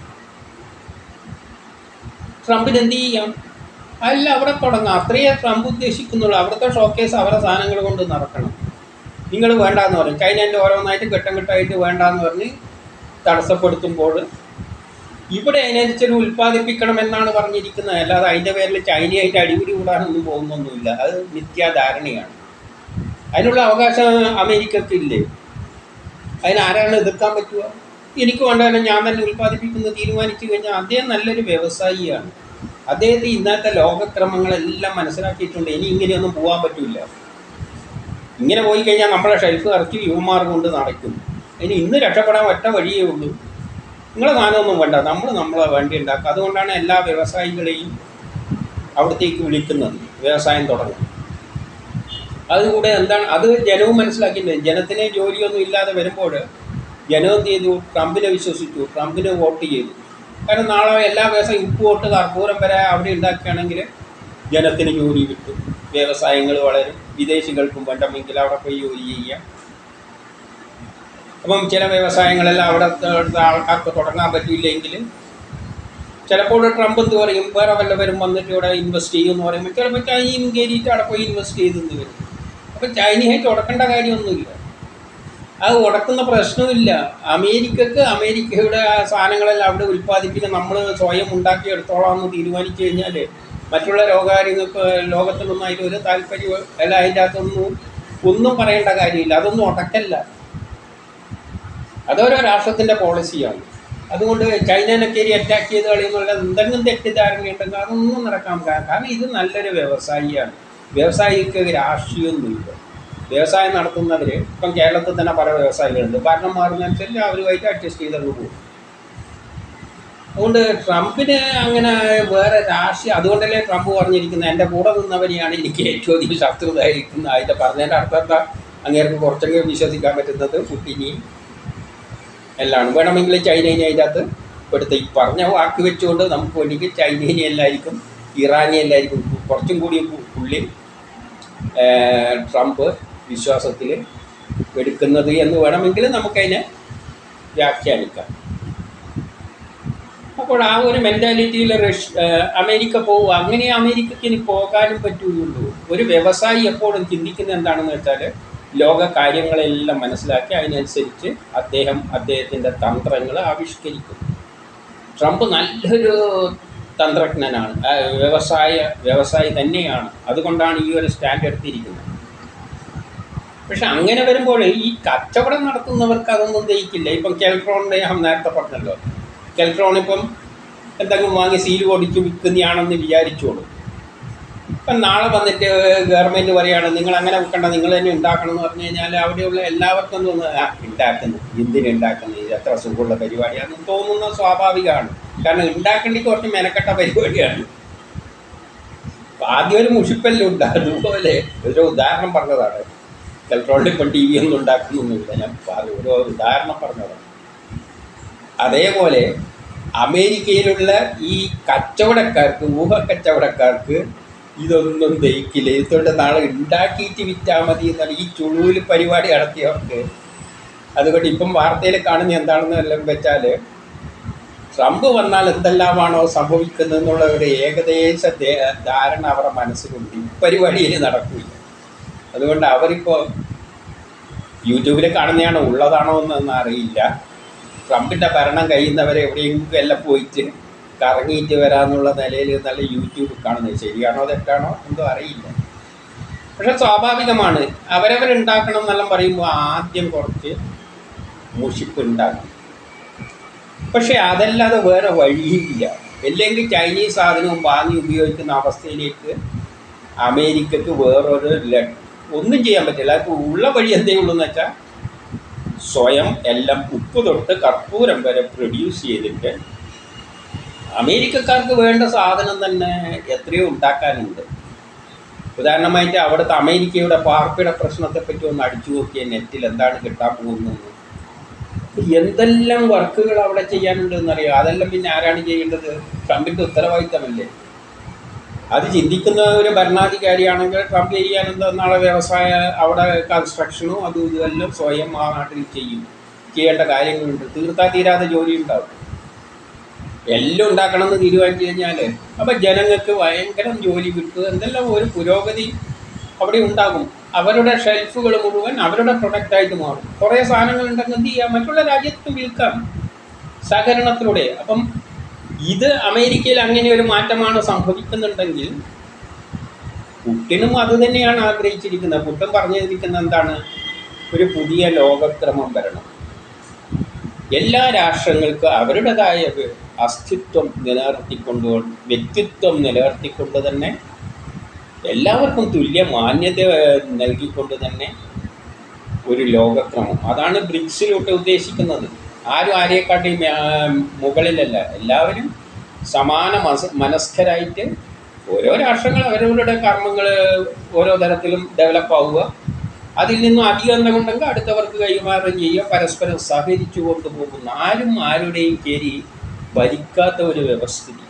ട്രംപിന് എന്ത് ചെയ്യാം അല്ല അവിടെ തുടങ്ങാം അത്രയേ ട്രംപ് ഉദ്ദേശിക്കുന്നുള്ളൂ അവിടുത്തെ ഷോക്കേസ് അവരുടെ സാധനങ്ങൾ കൊണ്ട് നടക്കണം നിങ്ങൾ വേണ്ടാന്ന് പറയും ചൈനേൻ്റെ ഓരോന്നായിട്ട് ഘട്ടം ഘട്ടമായിട്ട് വേണ്ടാന്ന് പറഞ്ഞ് തടസ്സപ്പെടുത്തുമ്പോൾ ഇവിടെ അതിനനുസരിച്ച് ഉൽപ്പാദിപ്പിക്കണമെന്നാണ് പറഞ്ഞിരിക്കുന്നത് അല്ലാതെ അതിൻ്റെ പേരിൽ ചൈനയായിട്ട് അടിപിടി കൂടാനൊന്നും പോകുന്നൊന്നുമില്ല അത് മിഥ്യാധാരണയാണ് അതിനുള്ള അവകാശം അമേരിക്കക്ക് ഇല്ലേ അതിനാരാണ് എതിർക്കാൻ പറ്റുക എനിക്ക് വേണ്ടതല്ല ഞാൻ തന്നെ ഉൽപ്പാദിപ്പിക്കുന്നത് തീരുമാനിച്ചു കഴിഞ്ഞാൽ അദ്ദേഹം നല്ലൊരു വ്യവസായിയാണ് അദ്ദേഹത്തെ ഇന്നത്തെ ലോകക്രമങ്ങളെല്ലാം മനസ്സിലാക്കിയിട്ടുണ്ട് ഇനി ഇങ്ങനെയൊന്നും പോകാൻ പറ്റില്ല ഇങ്ങനെ പോയി കഴിഞ്ഞാൽ നമ്മളെ ഷെൽഫ് ഇറക്കി യുവമാർ കൊണ്ട് നടക്കും ഇനി ഇന്ന് രക്ഷപ്പെടാൻ ഒറ്റ വഴിയേ ഉള്ളൂ നിങ്ങളെ സാധനമൊന്നും വേണ്ട നമ്മൾ നമ്മളെ വേണ്ടി ഉണ്ടാക്കുക അതുകൊണ്ടാണ് എല്ലാ വ്യവസായികളെയും അവിടത്തേക്ക് വിളിക്കുന്നത് വ്യവസായം തുടങ്ങും അതുകൂടെ എന്താണ് അത് ജനവും മനസ്സിലാക്കിയിട്ടുണ്ട് ജനത്തിന് ജോലിയൊന്നും ഇല്ലാതെ വരുമ്പോൾ ജനം എന്ത് ചെയ്തു ട്രംപിനെ വിശ്വസിച്ചു ട്രംപിന് വോട്ട് ചെയ്തു കാരണം നാളെ എല്ലാ വ്യവസായം ഉപ്പ് തൊട്ട് കർപ്പൂരം വരെ അവിടെ ഉണ്ടാക്കുകയാണെങ്കിൽ ജനത്തിന് ജോലി കിട്ടും വ്യവസായങ്ങൾ വളരും വിദേശികൾക്കും വേണ്ടമെങ്കിൽ അവിടെ പോയി ജോലി ചെയ്യാം അപ്പം ചില വ്യവസായങ്ങളെല്ലാം അവിടെ ആൾക്കാർക്ക് തുടങ്ങാൻ പറ്റിയില്ലെങ്കിൽ ചിലപ്പോൾ ട്രംപ് എന്ത് പറയും വേറെ വല്ലവരും വന്നിട്ട് ഇവിടെ ഇൻവെസ്റ്റ് ചെയ്യും എന്ന് പറയുമ്പോൾ ചിലപ്പോൾ ചൈനയും കയറിയിട്ട് അവിടെ പോയി ഇൻവെസ്റ്റ് ചെയ്തെന്ന് വരും അപ്പം ചൈനയായിട്ട് ഉടക്കേണ്ട കാര്യമൊന്നുമില്ല അത് ഉടക്കുന്ന പ്രശ്നമില്ല അമേരിക്കക്ക് അമേരിക്കയുടെ ആ സാധനങ്ങളെല്ലാം അവിടെ ഉൽപ്പാദിപ്പിക്കാൻ നമ്മൾ സ്വയം ഉണ്ടാക്കി എടുത്തോളാം എന്ന് തീരുമാനിച്ചു കഴിഞ്ഞാൽ മറ്റുള്ള ലോകകാര്യങ്ങൾക്ക് ലോകത്തിനൊന്നും അതിൽ ഒരു താല്പര്യം അല്ല അതിൻ്റെ അകത്തൊന്നും ഒന്നും പറയേണ്ട കാര്യമില്ല അതൊന്നും ഉടക്കല്ല അതോരോ രാഷ്ട്രത്തിൻ്റെ പോളിസിയാണ് അതുകൊണ്ട് ചൈനനെ കയറി അറ്റാക്ക് ചെയ്ത് കളയുന്നുള്ള എന്തെങ്കിലും തെറ്റിദ്ധാരണയുണ്ടെങ്കിൽ അതൊന്നും നടക്കാൻ കാരണം കാരണം ഇത് നല്ലൊരു വ്യവസായിയാണ് വ്യവസായിക്ക് രാഷ്ട്രീയമൊന്നുമില്ല വ്യവസായം നടത്തുന്നവർ ഇപ്പം കേരളത്തിൽ തന്നെ പല വ്യവസായികളുണ്ട് ഭരണം മാറുന്നതനുസരിച്ച് അവരുമായിട്ട് അഡ്ജസ്റ്റ് ചെയ്തങ്ങ് പോകും അതുകൊണ്ട് ട്രംപിന് അങ്ങനെ വേറെ രാഷ്ട്രീയം അതുകൊണ്ടല്ലേ ട്രംപ് പറഞ്ഞിരിക്കുന്നത് എൻ്റെ കൂടെ നിന്നവരെയാണ് എനിക്ക് ഏറ്റവും അധികം ശത്രുതായിരിക്കുന്നത് അതിൻ്റെ പറഞ്ഞതിൻ്റെ അർത്ഥം എന്താ അങ്ങേർക്ക് കുറച്ചെങ്കിലും വിശ്വസിക്കാൻ പറ്റുന്നത് പുട്ടിനെയും എല്ലാം വേണമെങ്കിൽ ചൈനയെ അതിൻ്റെ അകത്ത് ഇവിടുത്തെ ഈ പറഞ്ഞ വാക്ക് വെച്ചുകൊണ്ട് നമുക്ക് വേണമെങ്കിൽ ചൈനീനെ എല്ലായിരിക്കും ഇറാനെ എല്ലായിരിക്കും കുറച്ചും കൂടി പുള്ളി ഏർ, ട്രംപ് വിശ്വാസത്തിൽ എടുക്കുന്നത് എന്ന് വേണമെങ്കിൽ നമുക്കതിനെ വ്യാഖ്യാനിക്കാം അപ്പോൾ ആ ഒരു മെൻറ്റാലിറ്റിയിൽ റഷ്യ ഏർ, അമേരിക്ക പോവുക അങ്ങനെ അമേരിക്കയ്ക്ക് ഇനി പോകാനും പറ്റുകയുള്ളൂ ഒരു വ്യവസായി എപ്പോഴും ചിന്തിക്കുന്നത് എന്താണെന്ന് വെച്ചാൽ ലോക കാര്യങ്ങളെല്ലാം മനസ്സിലാക്കി അതിനനുസരിച്ച് അദ്ദേഹം അദ്ദേഹത്തിൻ്റെ തന്ത്രങ്ങൾ ആവിഷ്കരിക്കും ട്രംപ് നല്ലൊരു തന്ത്രജ്ഞനാണ് ആ, വ്യവസായ വ്യവസായി തന്നെയാണ് അതുകൊണ്ടാണ് ഈ ഒരു സ്റ്റാൻഡ് എടുത്തിരിക്കുന്നത് പക്ഷെ അങ്ങനെ വരുമ്പോൾ ഈ കച്ചവടം നടത്തുന്നവർക്ക് അതൊന്നും ദഹിക്കില്ല ഇപ്പം കെൽട്രോണിൻ്റെ ഞാൻ നേരത്തെ പറഞ്ഞല്ലോ കെൽട്രോൺ ഇപ്പം എന്തെങ്കിലും വാങ്ങി സീൽ പൊടിച്ച് വിൽക്കുന്നതാണെന്ന് വിചാരിച്ചോളൂ ഇപ്പം നാളെ വന്നിട്ട് ഗവൺമെൻറ് പറയുകയാണ് നിങ്ങൾ അങ്ങനെ വിൽക്കണ്ട നിങ്ങൾ തന്നെ ഉണ്ടാക്കണം എന്ന് പറഞ്ഞു കഴിഞ്ഞാൽ അവിടെയുള്ള എല്ലാവർക്കും തോന്നുന്നത് ആ ഉണ്ടാക്കുന്നു എന്തിനുണ്ടാക്കുന്നു ഇത് എത്ര സുഖമുള്ള പരിപാടിയാണെന്ന് തോന്നുന്നത് സ്വാഭാവികമാണ് കാരണം ഉണ്ടാക്കേണ്ടി കുറച്ച് മെനക്കെട്ട പരിപാടിയാണ് അപ്പൊ ആദ്യം ഒരു മുഷിപ്പെല്ലാം ഉണ്ട് അതുപോലെ ഒരു ഉദാഹരണം പറഞ്ഞതാണ് ഇലക്ട്രോണിക് ഇപ്പം ടി വി ഒന്നും ഉണ്ടാക്കുന്നൊന്നുമില്ല ഞാൻ പറ- ഒരു ഉദാഹരണം പറഞ്ഞതാണ് അതേപോലെ അമേരിക്കയിലുള്ള ഈ കച്ചവടക്കാർക്ക് ഊഹ കച്ചവടക്കാർക്ക് ഇതൊന്നും ദഹിക്കില്ല ഇതുകൊണ്ട് നാളെ ഉണ്ടാക്കിയിട്ട് വിറ്റാൽ മതി എന്നാൽ ഈ ചുളൂൽ പരിപാടി നടത്തിയവർക്ക് അതുകൊണ്ട് ഇപ്പം വാർത്തയിൽ കാണുന്ന എന്താണെന്ന് എല്ലാം വെച്ചാൽ ട്രംപ് വന്നാൽ എന്തെല്ലാമാണോ സംഭവിക്കുന്നത് എന്നുള്ള ഒരു ഏകദേശ ദേ- ധാരണ അവരുടെ മനസ്സിലുണ്ട് ഈ പരിപാടിയിൽ നടക്കില്ല അതുകൊണ്ട് അവരിപ്പോൾ യൂട്യൂബിൽ കാണുന്നതാണോ ഉള്ളതാണോ എന്നൊന്നും അറിയില്ല ട്രംപിൻ്റെ ഭരണം കഴിയുന്നവരെ എവിടെയെങ്കിലും എല്ലാം പോയിട്ട് കറങ്ങിയിട്ട് വരാമെന്നുള്ള നിലയിൽ നല്ല യൂട്യൂബ് കാണുന്നത് ശരിയാണോ തെറ്റാണോ എന്തോ അറിയില്ല പക്ഷെ സ്വാഭാവികമാണ് അവരവരുണ്ടാക്കണം എന്നെല്ലാം പറയുമ്പോൾ ആദ്യം കുറച്ച് മുഷിപ്പ് ഉണ്ടാക്കും പക്ഷെ അതല്ലാതെ വേറെ വഴിയില്ല അല്ലെങ്കിൽ ചൈനീസ് സാധനവും വാങ്ങി ഉപയോഗിക്കുന്ന അവസ്ഥയിലേക്ക് അമേരിക്കക്ക് വേറൊരു ല- ഒന്നും ചെയ്യാൻ പറ്റില്ല അപ്പോൾ ഉള്ള വഴി എന്തേ ഉള്ളൂ എന്ന് വെച്ചാൽ സ്വയം എല്ലാം ഉപ്പ് തൊട്ട് കർപ്പൂരം വരെ പ്രൊഡ്യൂസ് ചെയ്തിട്ട് അമേരിക്കക്കാർക്ക് വേണ്ട സാധനം തന്നെ എത്രയോ ഉണ്ടാക്കാനുണ്ട് ഉദാഹരണമായിട്ട് അവിടുത്തെ അമേരിക്കയുടെ പാർപ്പിട പ്രശ്നത്തെപ്പറ്റി ഒന്ന് അടിച്ചു നോക്കിയ നെറ്റിൽ എന്താണ് കിട്ടാൻ പോകുന്നത് എന്തെല്ലാം വർക്കുകൾ അവിടെ ചെയ്യാനുണ്ട് എന്നറിയാം അതെല്ലാം പിന്നെ ആരാണ് ചെയ്യേണ്ടത് ട്രംപിൻ്റെ ഉത്തരവാദിത്തമല്ലേ അത് ചിന്തിക്കുന്ന ഒരു ഭരണാധികാരിയാണെങ്കിൽ ട്രംപ് ചെയ്യാനെന്താ നാളെ വ്യവസായ അവിടെ കൺസ്ട്രക്ഷനും അതും ഇതുമെല്ലാം സ്വയം ആ നാട്ടിൽ ചെയ്യും ചെയ്യേണ്ട കാര്യങ്ങളുണ്ട് തീർത്താ തീരാതെ ജോലി ഉണ്ടാവും എല്ലാം ഉണ്ടാക്കണമെന്ന് തീരുമാനിച്ചു കഴിഞ്ഞാൽ അപ്പം ജനങ്ങൾക്ക് ഭയങ്കരം ജോലി കിട്ടും എന്തെല്ലാം ഒരു പുരോഗതി അവിടെ ഉണ്ടാകും അവരുടെ ഷെൽഫുകൾ മുഴുവൻ അവരുടെ പ്രൊഡക്റ്റായിട്ട് മാറും കുറേ സാധനങ്ങൾ ഉണ്ടെങ്കിൽ എന്ത് ചെയ്യാം മറ്റുള്ള രാജ്യത്ത് വിൽക്കാം സഹകരണത്തിലൂടെ അപ്പം ഇത് അമേരിക്കയിൽ അങ്ങനെ ഒരു മാറ്റമാണ് സംഭവിക്കുന്നുണ്ടെങ്കിൽ പുട്ടിനും അത് തന്നെയാണ് ആഗ്രഹിച്ചിരിക്കുന്നത് പുട്ടൻ പറഞ്ഞിരിക്കുന്നത് എന്താണ് ഒരു പുതിയ ലോകക്രമം വരണം എല്ലാ രാഷ്ട്രങ്ങൾക്കും അവരുടേതായ വ- അസ്തിത്വം നിലനിർത്തിക്കൊണ്ട് വ്യക്തിത്വം നിലനിർത്തിക്കൊണ്ട് തന്നെ എല്ലാവർക്കും തുല്യ മാന്യത ഏഹ്, നൽകിക്കൊണ്ട് തന്നെ ഒരു ലോകക്രമം അതാണ് ബ്രിക്സിലൂട്ട് ഉദ്ദേശിക്കുന്നത് ആരും ആരെക്കാട്ടിയും ആ, മുകളിലല്ല എല്ലാവരും സമാന മസ മനസ്കരായിട്ട് ഓരോ രാഷ്ട്രങ്ങൾ അവരവരുടെ കർമ്മങ്ങൾ ഓരോ തരത്തിലും ഡെവലപ്പ് ആവുക അതിൽ നിന്നും അധികം എന്തെങ്കിലും അടുത്തവർക്ക് കൈമാറുകയും ചെയ്യുക പരസ്പരം സഹകരിച്ചു കൊണ്ടുപോകുന്ന ആരും ആരുടെയും കയറി ഭരിക്കാത്ത ഒരു വ്യവസ്ഥിതി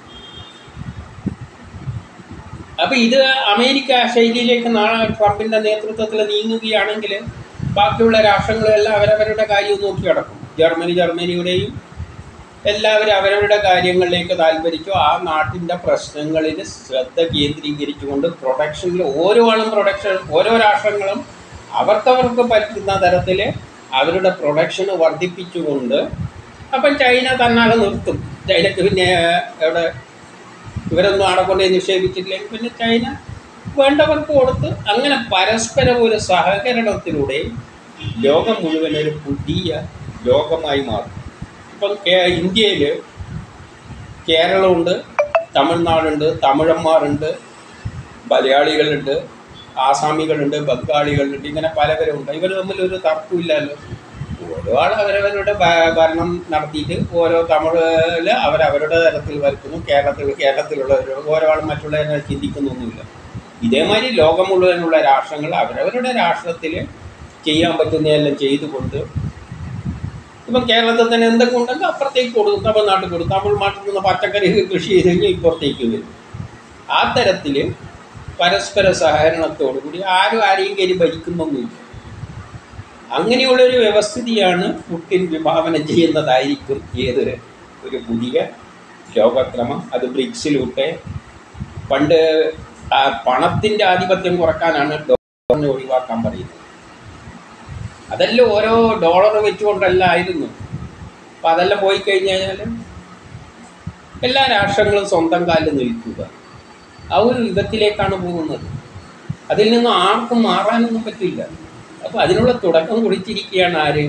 അപ്പൊ ഇത് അമേരിക്ക ശൈലിയിലേക്ക് നാളെ ട്രംപിന്റെ നേതൃത്വത്തിൽ നീങ്ങുകയാണെങ്കിൽ ബാക്കിയുള്ള രാഷ്ട്രങ്ങളെല്ലാം അവരവരുടെ കാര്യം നോക്കി നടക്കും ജർമ്മനി ജർമ്മനിയുടെയും എല്ലാവരും അവരവരുടെ കാര്യങ്ങളിലേക്ക് താല്പരിച്ചു ആ നാട്ടിൻ്റെ പ്രശ്നങ്ങളിൽ ശ്രദ്ധ കേന്ദ്രീകരിച്ചുകൊണ്ട് പ്രൊഡക്ഷനിൽ ഓരോ ആളും പ്രൊഡക്ഷൻ ഓരോ രാഷ്ട്രങ്ങളും അവർക്കവർക്ക് പറ്റുന്ന തരത്തിൽ അവരുടെ പ്രൊഡക്ഷൻ വർദ്ധിപ്പിച്ചുകൊണ്ട് അപ്പം ചൈന തന്നാലെ നിർത്തും ചൈനക്ക് പിന്നെ എവിടെ ഇവരൊന്നും അവിടെ കൊണ്ടുപോയി നിക്ഷേപിച്ചിട്ടില്ലെങ്കിൽ പിന്നെ ചൈന വേണ്ടവർക്ക് കൊടുത്ത് അങ്ങനെ പരസ്പരം ഒരു സഹകരണത്തിലൂടെ ലോകം മുഴുവൻ ഒരു പുതിയ ലോകമായി മാറും ഇപ്പം കേ- ഇന്ത്യയിൽ കേരളമുണ്ട് തമിഴ്നാടുണ്ട് തമിഴന്മാരുണ്ട് മലയാളികളുണ്ട് ആസാമികളുണ്ട് ബംഗാളികളുണ്ട് ഇങ്ങനെ പലവരുണ്ട് ഇവർ തമ്മിൽ ഒരു തർക്കമില്ലല്ലോ ഓരോ ആൾ അവരവരുടെ ഭ- ഭരണം നടത്തിയിട്ട് ഓരോ തമിഴിൽ അവരവരുടെ തരത്തിൽ വരക്കുന്നു കേരളത്തിൽ കേരളത്തിലുള്ളവർ ഓരോ ആൾ മറ്റുള്ളവരെ ചിന്തിക്കുന്നൊന്നുമില്ല ഇതേമാതിരി ലോകം മുഴുവനുള്ള രാഷ്ട്രങ്ങൾ അവരവരുടെ രാഷ്ട്രത്തിൽ ചെയ്യാൻ പറ്റുന്നതെല്ലാം ചെയ്തുകൊണ്ട് ഇപ്പം കേരളത്തിൽ തന്നെ എന്തൊക്കെ ഉണ്ടെങ്കിൽ അപ്പുറത്തേക്ക് കൊടുക്കും തമിഴ്നാട്ടിൽ കൊടുക്കും തമിഴ്നാട്ടിൽ നിന്ന് പച്ചക്കറി കൃഷി ചെയ്ത് കഴിഞ്ഞാൽ ഇപ്പുറത്തേക്ക് വരും ആ തരത്തിൽ പരസ്പര സഹകരണത്തോടു കൂടി ആരും ആരെയും കയറി ഭരിക്കുന്നൊന്നുമില്ല അങ്ങനെയുള്ളൊരു വ്യവസ്ഥിതിയാണ് പുട്ടിൻ വിഭാവനം ചെയ്യുന്നതായിരിക്കും ഏതൊരു ഒരു പുതിയ ലോകക്രമം അത് ബ്രിക്സിലൂട്ടെ പണ്ട് ആ പണത്തിൻ്റെ ആധിപത്യം കുറക്കാനാണ് ഡോളറിനെ ഒഴിവാക്കാൻ പറയുന്നത് അതെല്ലാം ഓരോ ഡോളർ വെച്ചുകൊണ്ടല്ല ആയിരുന്നു അപ്പം അതെല്ലാം പോയി കഴിഞ്ഞാൽ എല്ലാ രാഷ്ട്രങ്ങളും സ്വന്തം കാലിൽ നിൽക്കുക ആ ഒരു വിധത്തിലേക്കാണ് പോകുന്നത് അതിൽ നിന്ന് ആർക്കും മാറാനൊന്നും പറ്റില്ല അപ്പോൾ അതിനുള്ള തുടക്കം കുറിച്ചിരിക്കുകയാണ് ആര്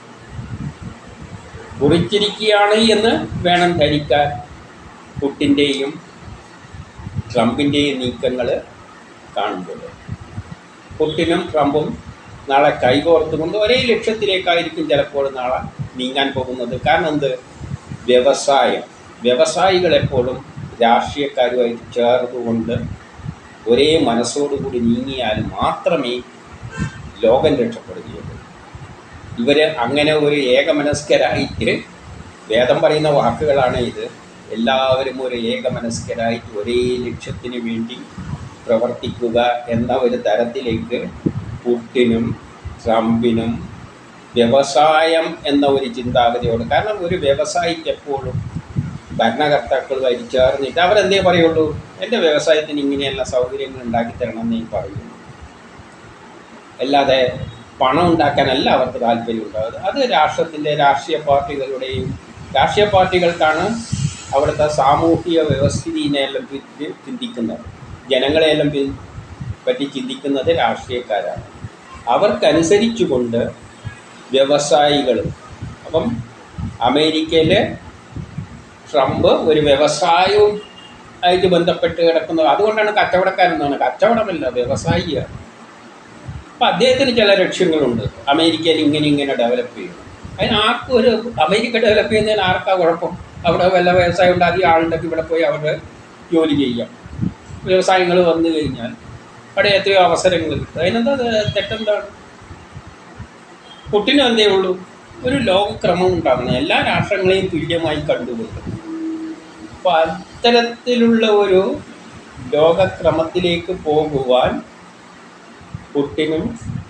കുറിച്ചിരിക്കുകയാണ് എന്ന് വേണം ധരിക്കാൻ പുട്ടിൻ്റെയും ട്രംപിൻ്റെയും നീക്കങ്ങൾ കാണുമ്പോൾ പുട്ടിനും ട്രംപും നാളെ കൈകോർത്തുകൊണ്ട് ഒരേ ലക്ഷ്യത്തിലേക്കായിരിക്കും ചിലപ്പോൾ നാളെ നീങ്ങാൻ പോകുന്നത് കാരണം എന്ത് വ്യവസായം വ്യവസായികൾ എപ്പോഴും രാഷ്ട്രീയക്കാരുമായിട്ട് ചേർന്നുകൊണ്ട് ഒരേ മനസ്സോടുകൂടി നീങ്ങിയാൽ മാത്രമേ ലോകം രക്ഷപ്പെടുകയുള്ളൂ ഇവർ അങ്ങനെ ഒരു ഏകമനസ്കരായിട്ട് വേദം പറയുന്ന വാക്കുകളാണ് ഇത് എല്ലാവരും ഒരു ഏകമനസ്കരായിട്ട് ഒരേ ലക്ഷ്യത്തിന് വേണ്ടി പ്രവർത്തിക്കുക എന്ന ഒരു തരത്തിലേക്ക് പുട്ടിനും ട്രംപിനും വ്യവസായം എന്ന ഒരു ചിന്താഗതിയോട് കാരണം ഒരു വ്യവസായിക്ക് എപ്പോഴും ഭരണകർത്താക്കളുമായി ചേർന്നിട്ട് അവരെന്തേ പറയുള്ളൂ എൻ്റെ വ്യവസായത്തിന് ഇങ്ങനെയുള്ള സൗകര്യങ്ങൾ ഉണ്ടാക്കി തരണം എന്നേ പറയുള്ളൂ അല്ലാതെ പണം ഉണ്ടാക്കാനല്ല അവർക്ക് താല്പര്യമുണ്ടാകുന്നത് അത് രാഷ്ട്രത്തിൻ്റെ രാഷ്ട്രീയ പാർട്ടികളുടെയും രാഷ്ട്രീയ പാർട്ടികൾക്കാണ് അവിടുത്തെ സാമൂഹിക വ്യവസ്ഥിതിനെല്ലാം പറ്റി ചിന്തിക്കുന്നത് ജനങ്ങളെയെല്ലാം പി- പറ്റി ചിന്തിക്കുന്നത് രാഷ്ട്രീയക്കാരാണ് അവർക്കനുസരിച്ചുകൊണ്ട് വ്യവസായികൾ അപ്പം അമേരിക്കയിൽ ട്രംപ് ഒരു വ്യവസായവും ആയിട്ട് ബന്ധപ്പെട്ട് കിടക്കുന്നത് അതുകൊണ്ടാണ് കച്ചവടക്കാരെന്നാണ് കച്ചവടമല്ല വ്യവസായിയാണ് അപ്പം അദ്ദേഹത്തിന് ചില ലക്ഷ്യങ്ങളുണ്ട് അമേരിക്കയിൽ ഇങ്ങനെ ഇങ്ങനെ ഡെവലപ്പ് ചെയ്യണം അതിന് ആർക്കും ഒരു അമേരിക്ക ഡെവലപ്പ് ചെയ്യുന്നതിന് ആർക്കാ കുഴപ്പം അവിടെ വല്ല വ്യവസായം ഉണ്ട് അധികം ആളുണ്ടെങ്കിൽ ഇവിടെ പോയി അവിടെ ജോലി ചെയ്യാം വ്യവസായങ്ങൾ വന്നു കഴിഞ്ഞാൽ അവിടെ എത്രയോ അവസരങ്ങൾ കിട്ടും അതിനെന്താ തെ- തെറ്റെന്താണ് പുട്ടിനും എന്തേ ഉള്ളൂ ഒരു ലോകക്രമം ഉണ്ടാകണം എല്ലാ രാഷ്ട്രങ്ങളെയും തുല്യമായി കണ്ടുകൊണ്ട് അപ്പോൾ അത്തരത്തിലുള്ള ഒരു ലോകക്രമത്തിലേക്ക് പോകുവാൻ പുട്ടിനും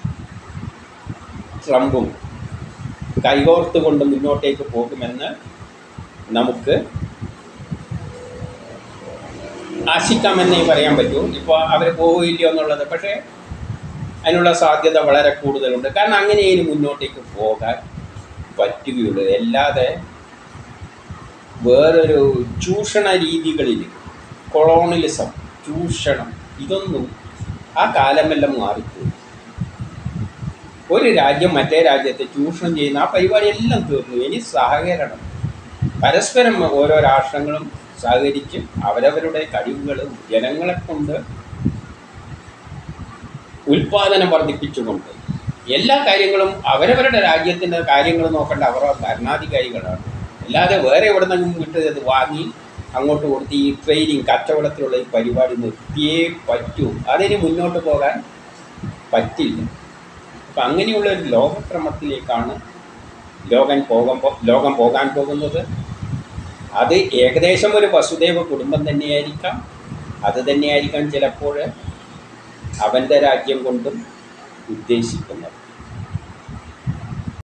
ട്രംപും കൈകോർത്തുകൊണ്ട് മുന്നോട്ടേക്ക് പോകുമെന്ന് നമുക്ക് ആശിക്കാമെന്നേ പറയാൻ പറ്റൂ ഇപ്പോൾ അവർ പോവില്ലയോ എന്നുള്ളത് പക്ഷേ അതിനുള്ള സാധ്യത വളരെ കൂടുതലുണ്ട് കാരണം അങ്ങനെ ഇനി മുന്നോട്ടേക്ക് പോകാൻ പറ്റുകയുള്ളൂ അല്ലാതെ വേറൊരു ചൂഷണ രീതികളിൽ കൊളോണിലിസം ചൂഷണം ഇതൊന്നും ആ കാലമെല്ലാം മാറിപ്പോയി ഒരു രാജ്യം മറ്റേ രാജ്യത്തെ ചൂഷണം ചെയ്യുന്ന ആ പരിപാടി എല്ലാം തീർന്നു ഇനി സഹകരണം പരസ്പരം ഓരോ രാഷ്ട്രങ്ങളും സഹകരിച്ച് അവരവരുടെ കഴിവുകളും ജനങ്ങളെ കൊണ്ട് ഉൽപാദനം വർദ്ധിപ്പിച്ചുകൊണ്ട് എല്ലാ കാര്യങ്ങളും അവരവരുടെ രാജ്യത്തിൻ്റെ കാര്യങ്ങൾ നോക്കേണ്ട അവർ ഭരണാധികാരികളാണ് അല്ലാതെ വേറെ എവിടെ നിന്നും വിട്ട് അത് വാങ്ങി അങ്ങോട്ട് കൊടുത്ത് ഈ ട്രെയിനിങ് കച്ചവടത്തിലുള്ള ഈ പരിപാടി നിർത്തിയേ പറ്റൂ അതിന് മുന്നോട്ട് പോകാൻ പറ്റില്ല അപ്പം അങ്ങനെയുള്ള ഒരു ലോകക്രമത്തിലേക്കാണ് ലോകം പോകാൻ പോ- ലോകം പോകാൻ പോകുന്നത് അത് ഏകദേശം ഒരു വസുദേവ കുടുംബം തന്നെയായിരിക്കാം അത് തന്നെയായിരിക്കാം ചിലപ്പോൾ അവൻ്റെ രാജ്യം കൊണ്ടും ഉദ്ദേശിക്കുന്നത്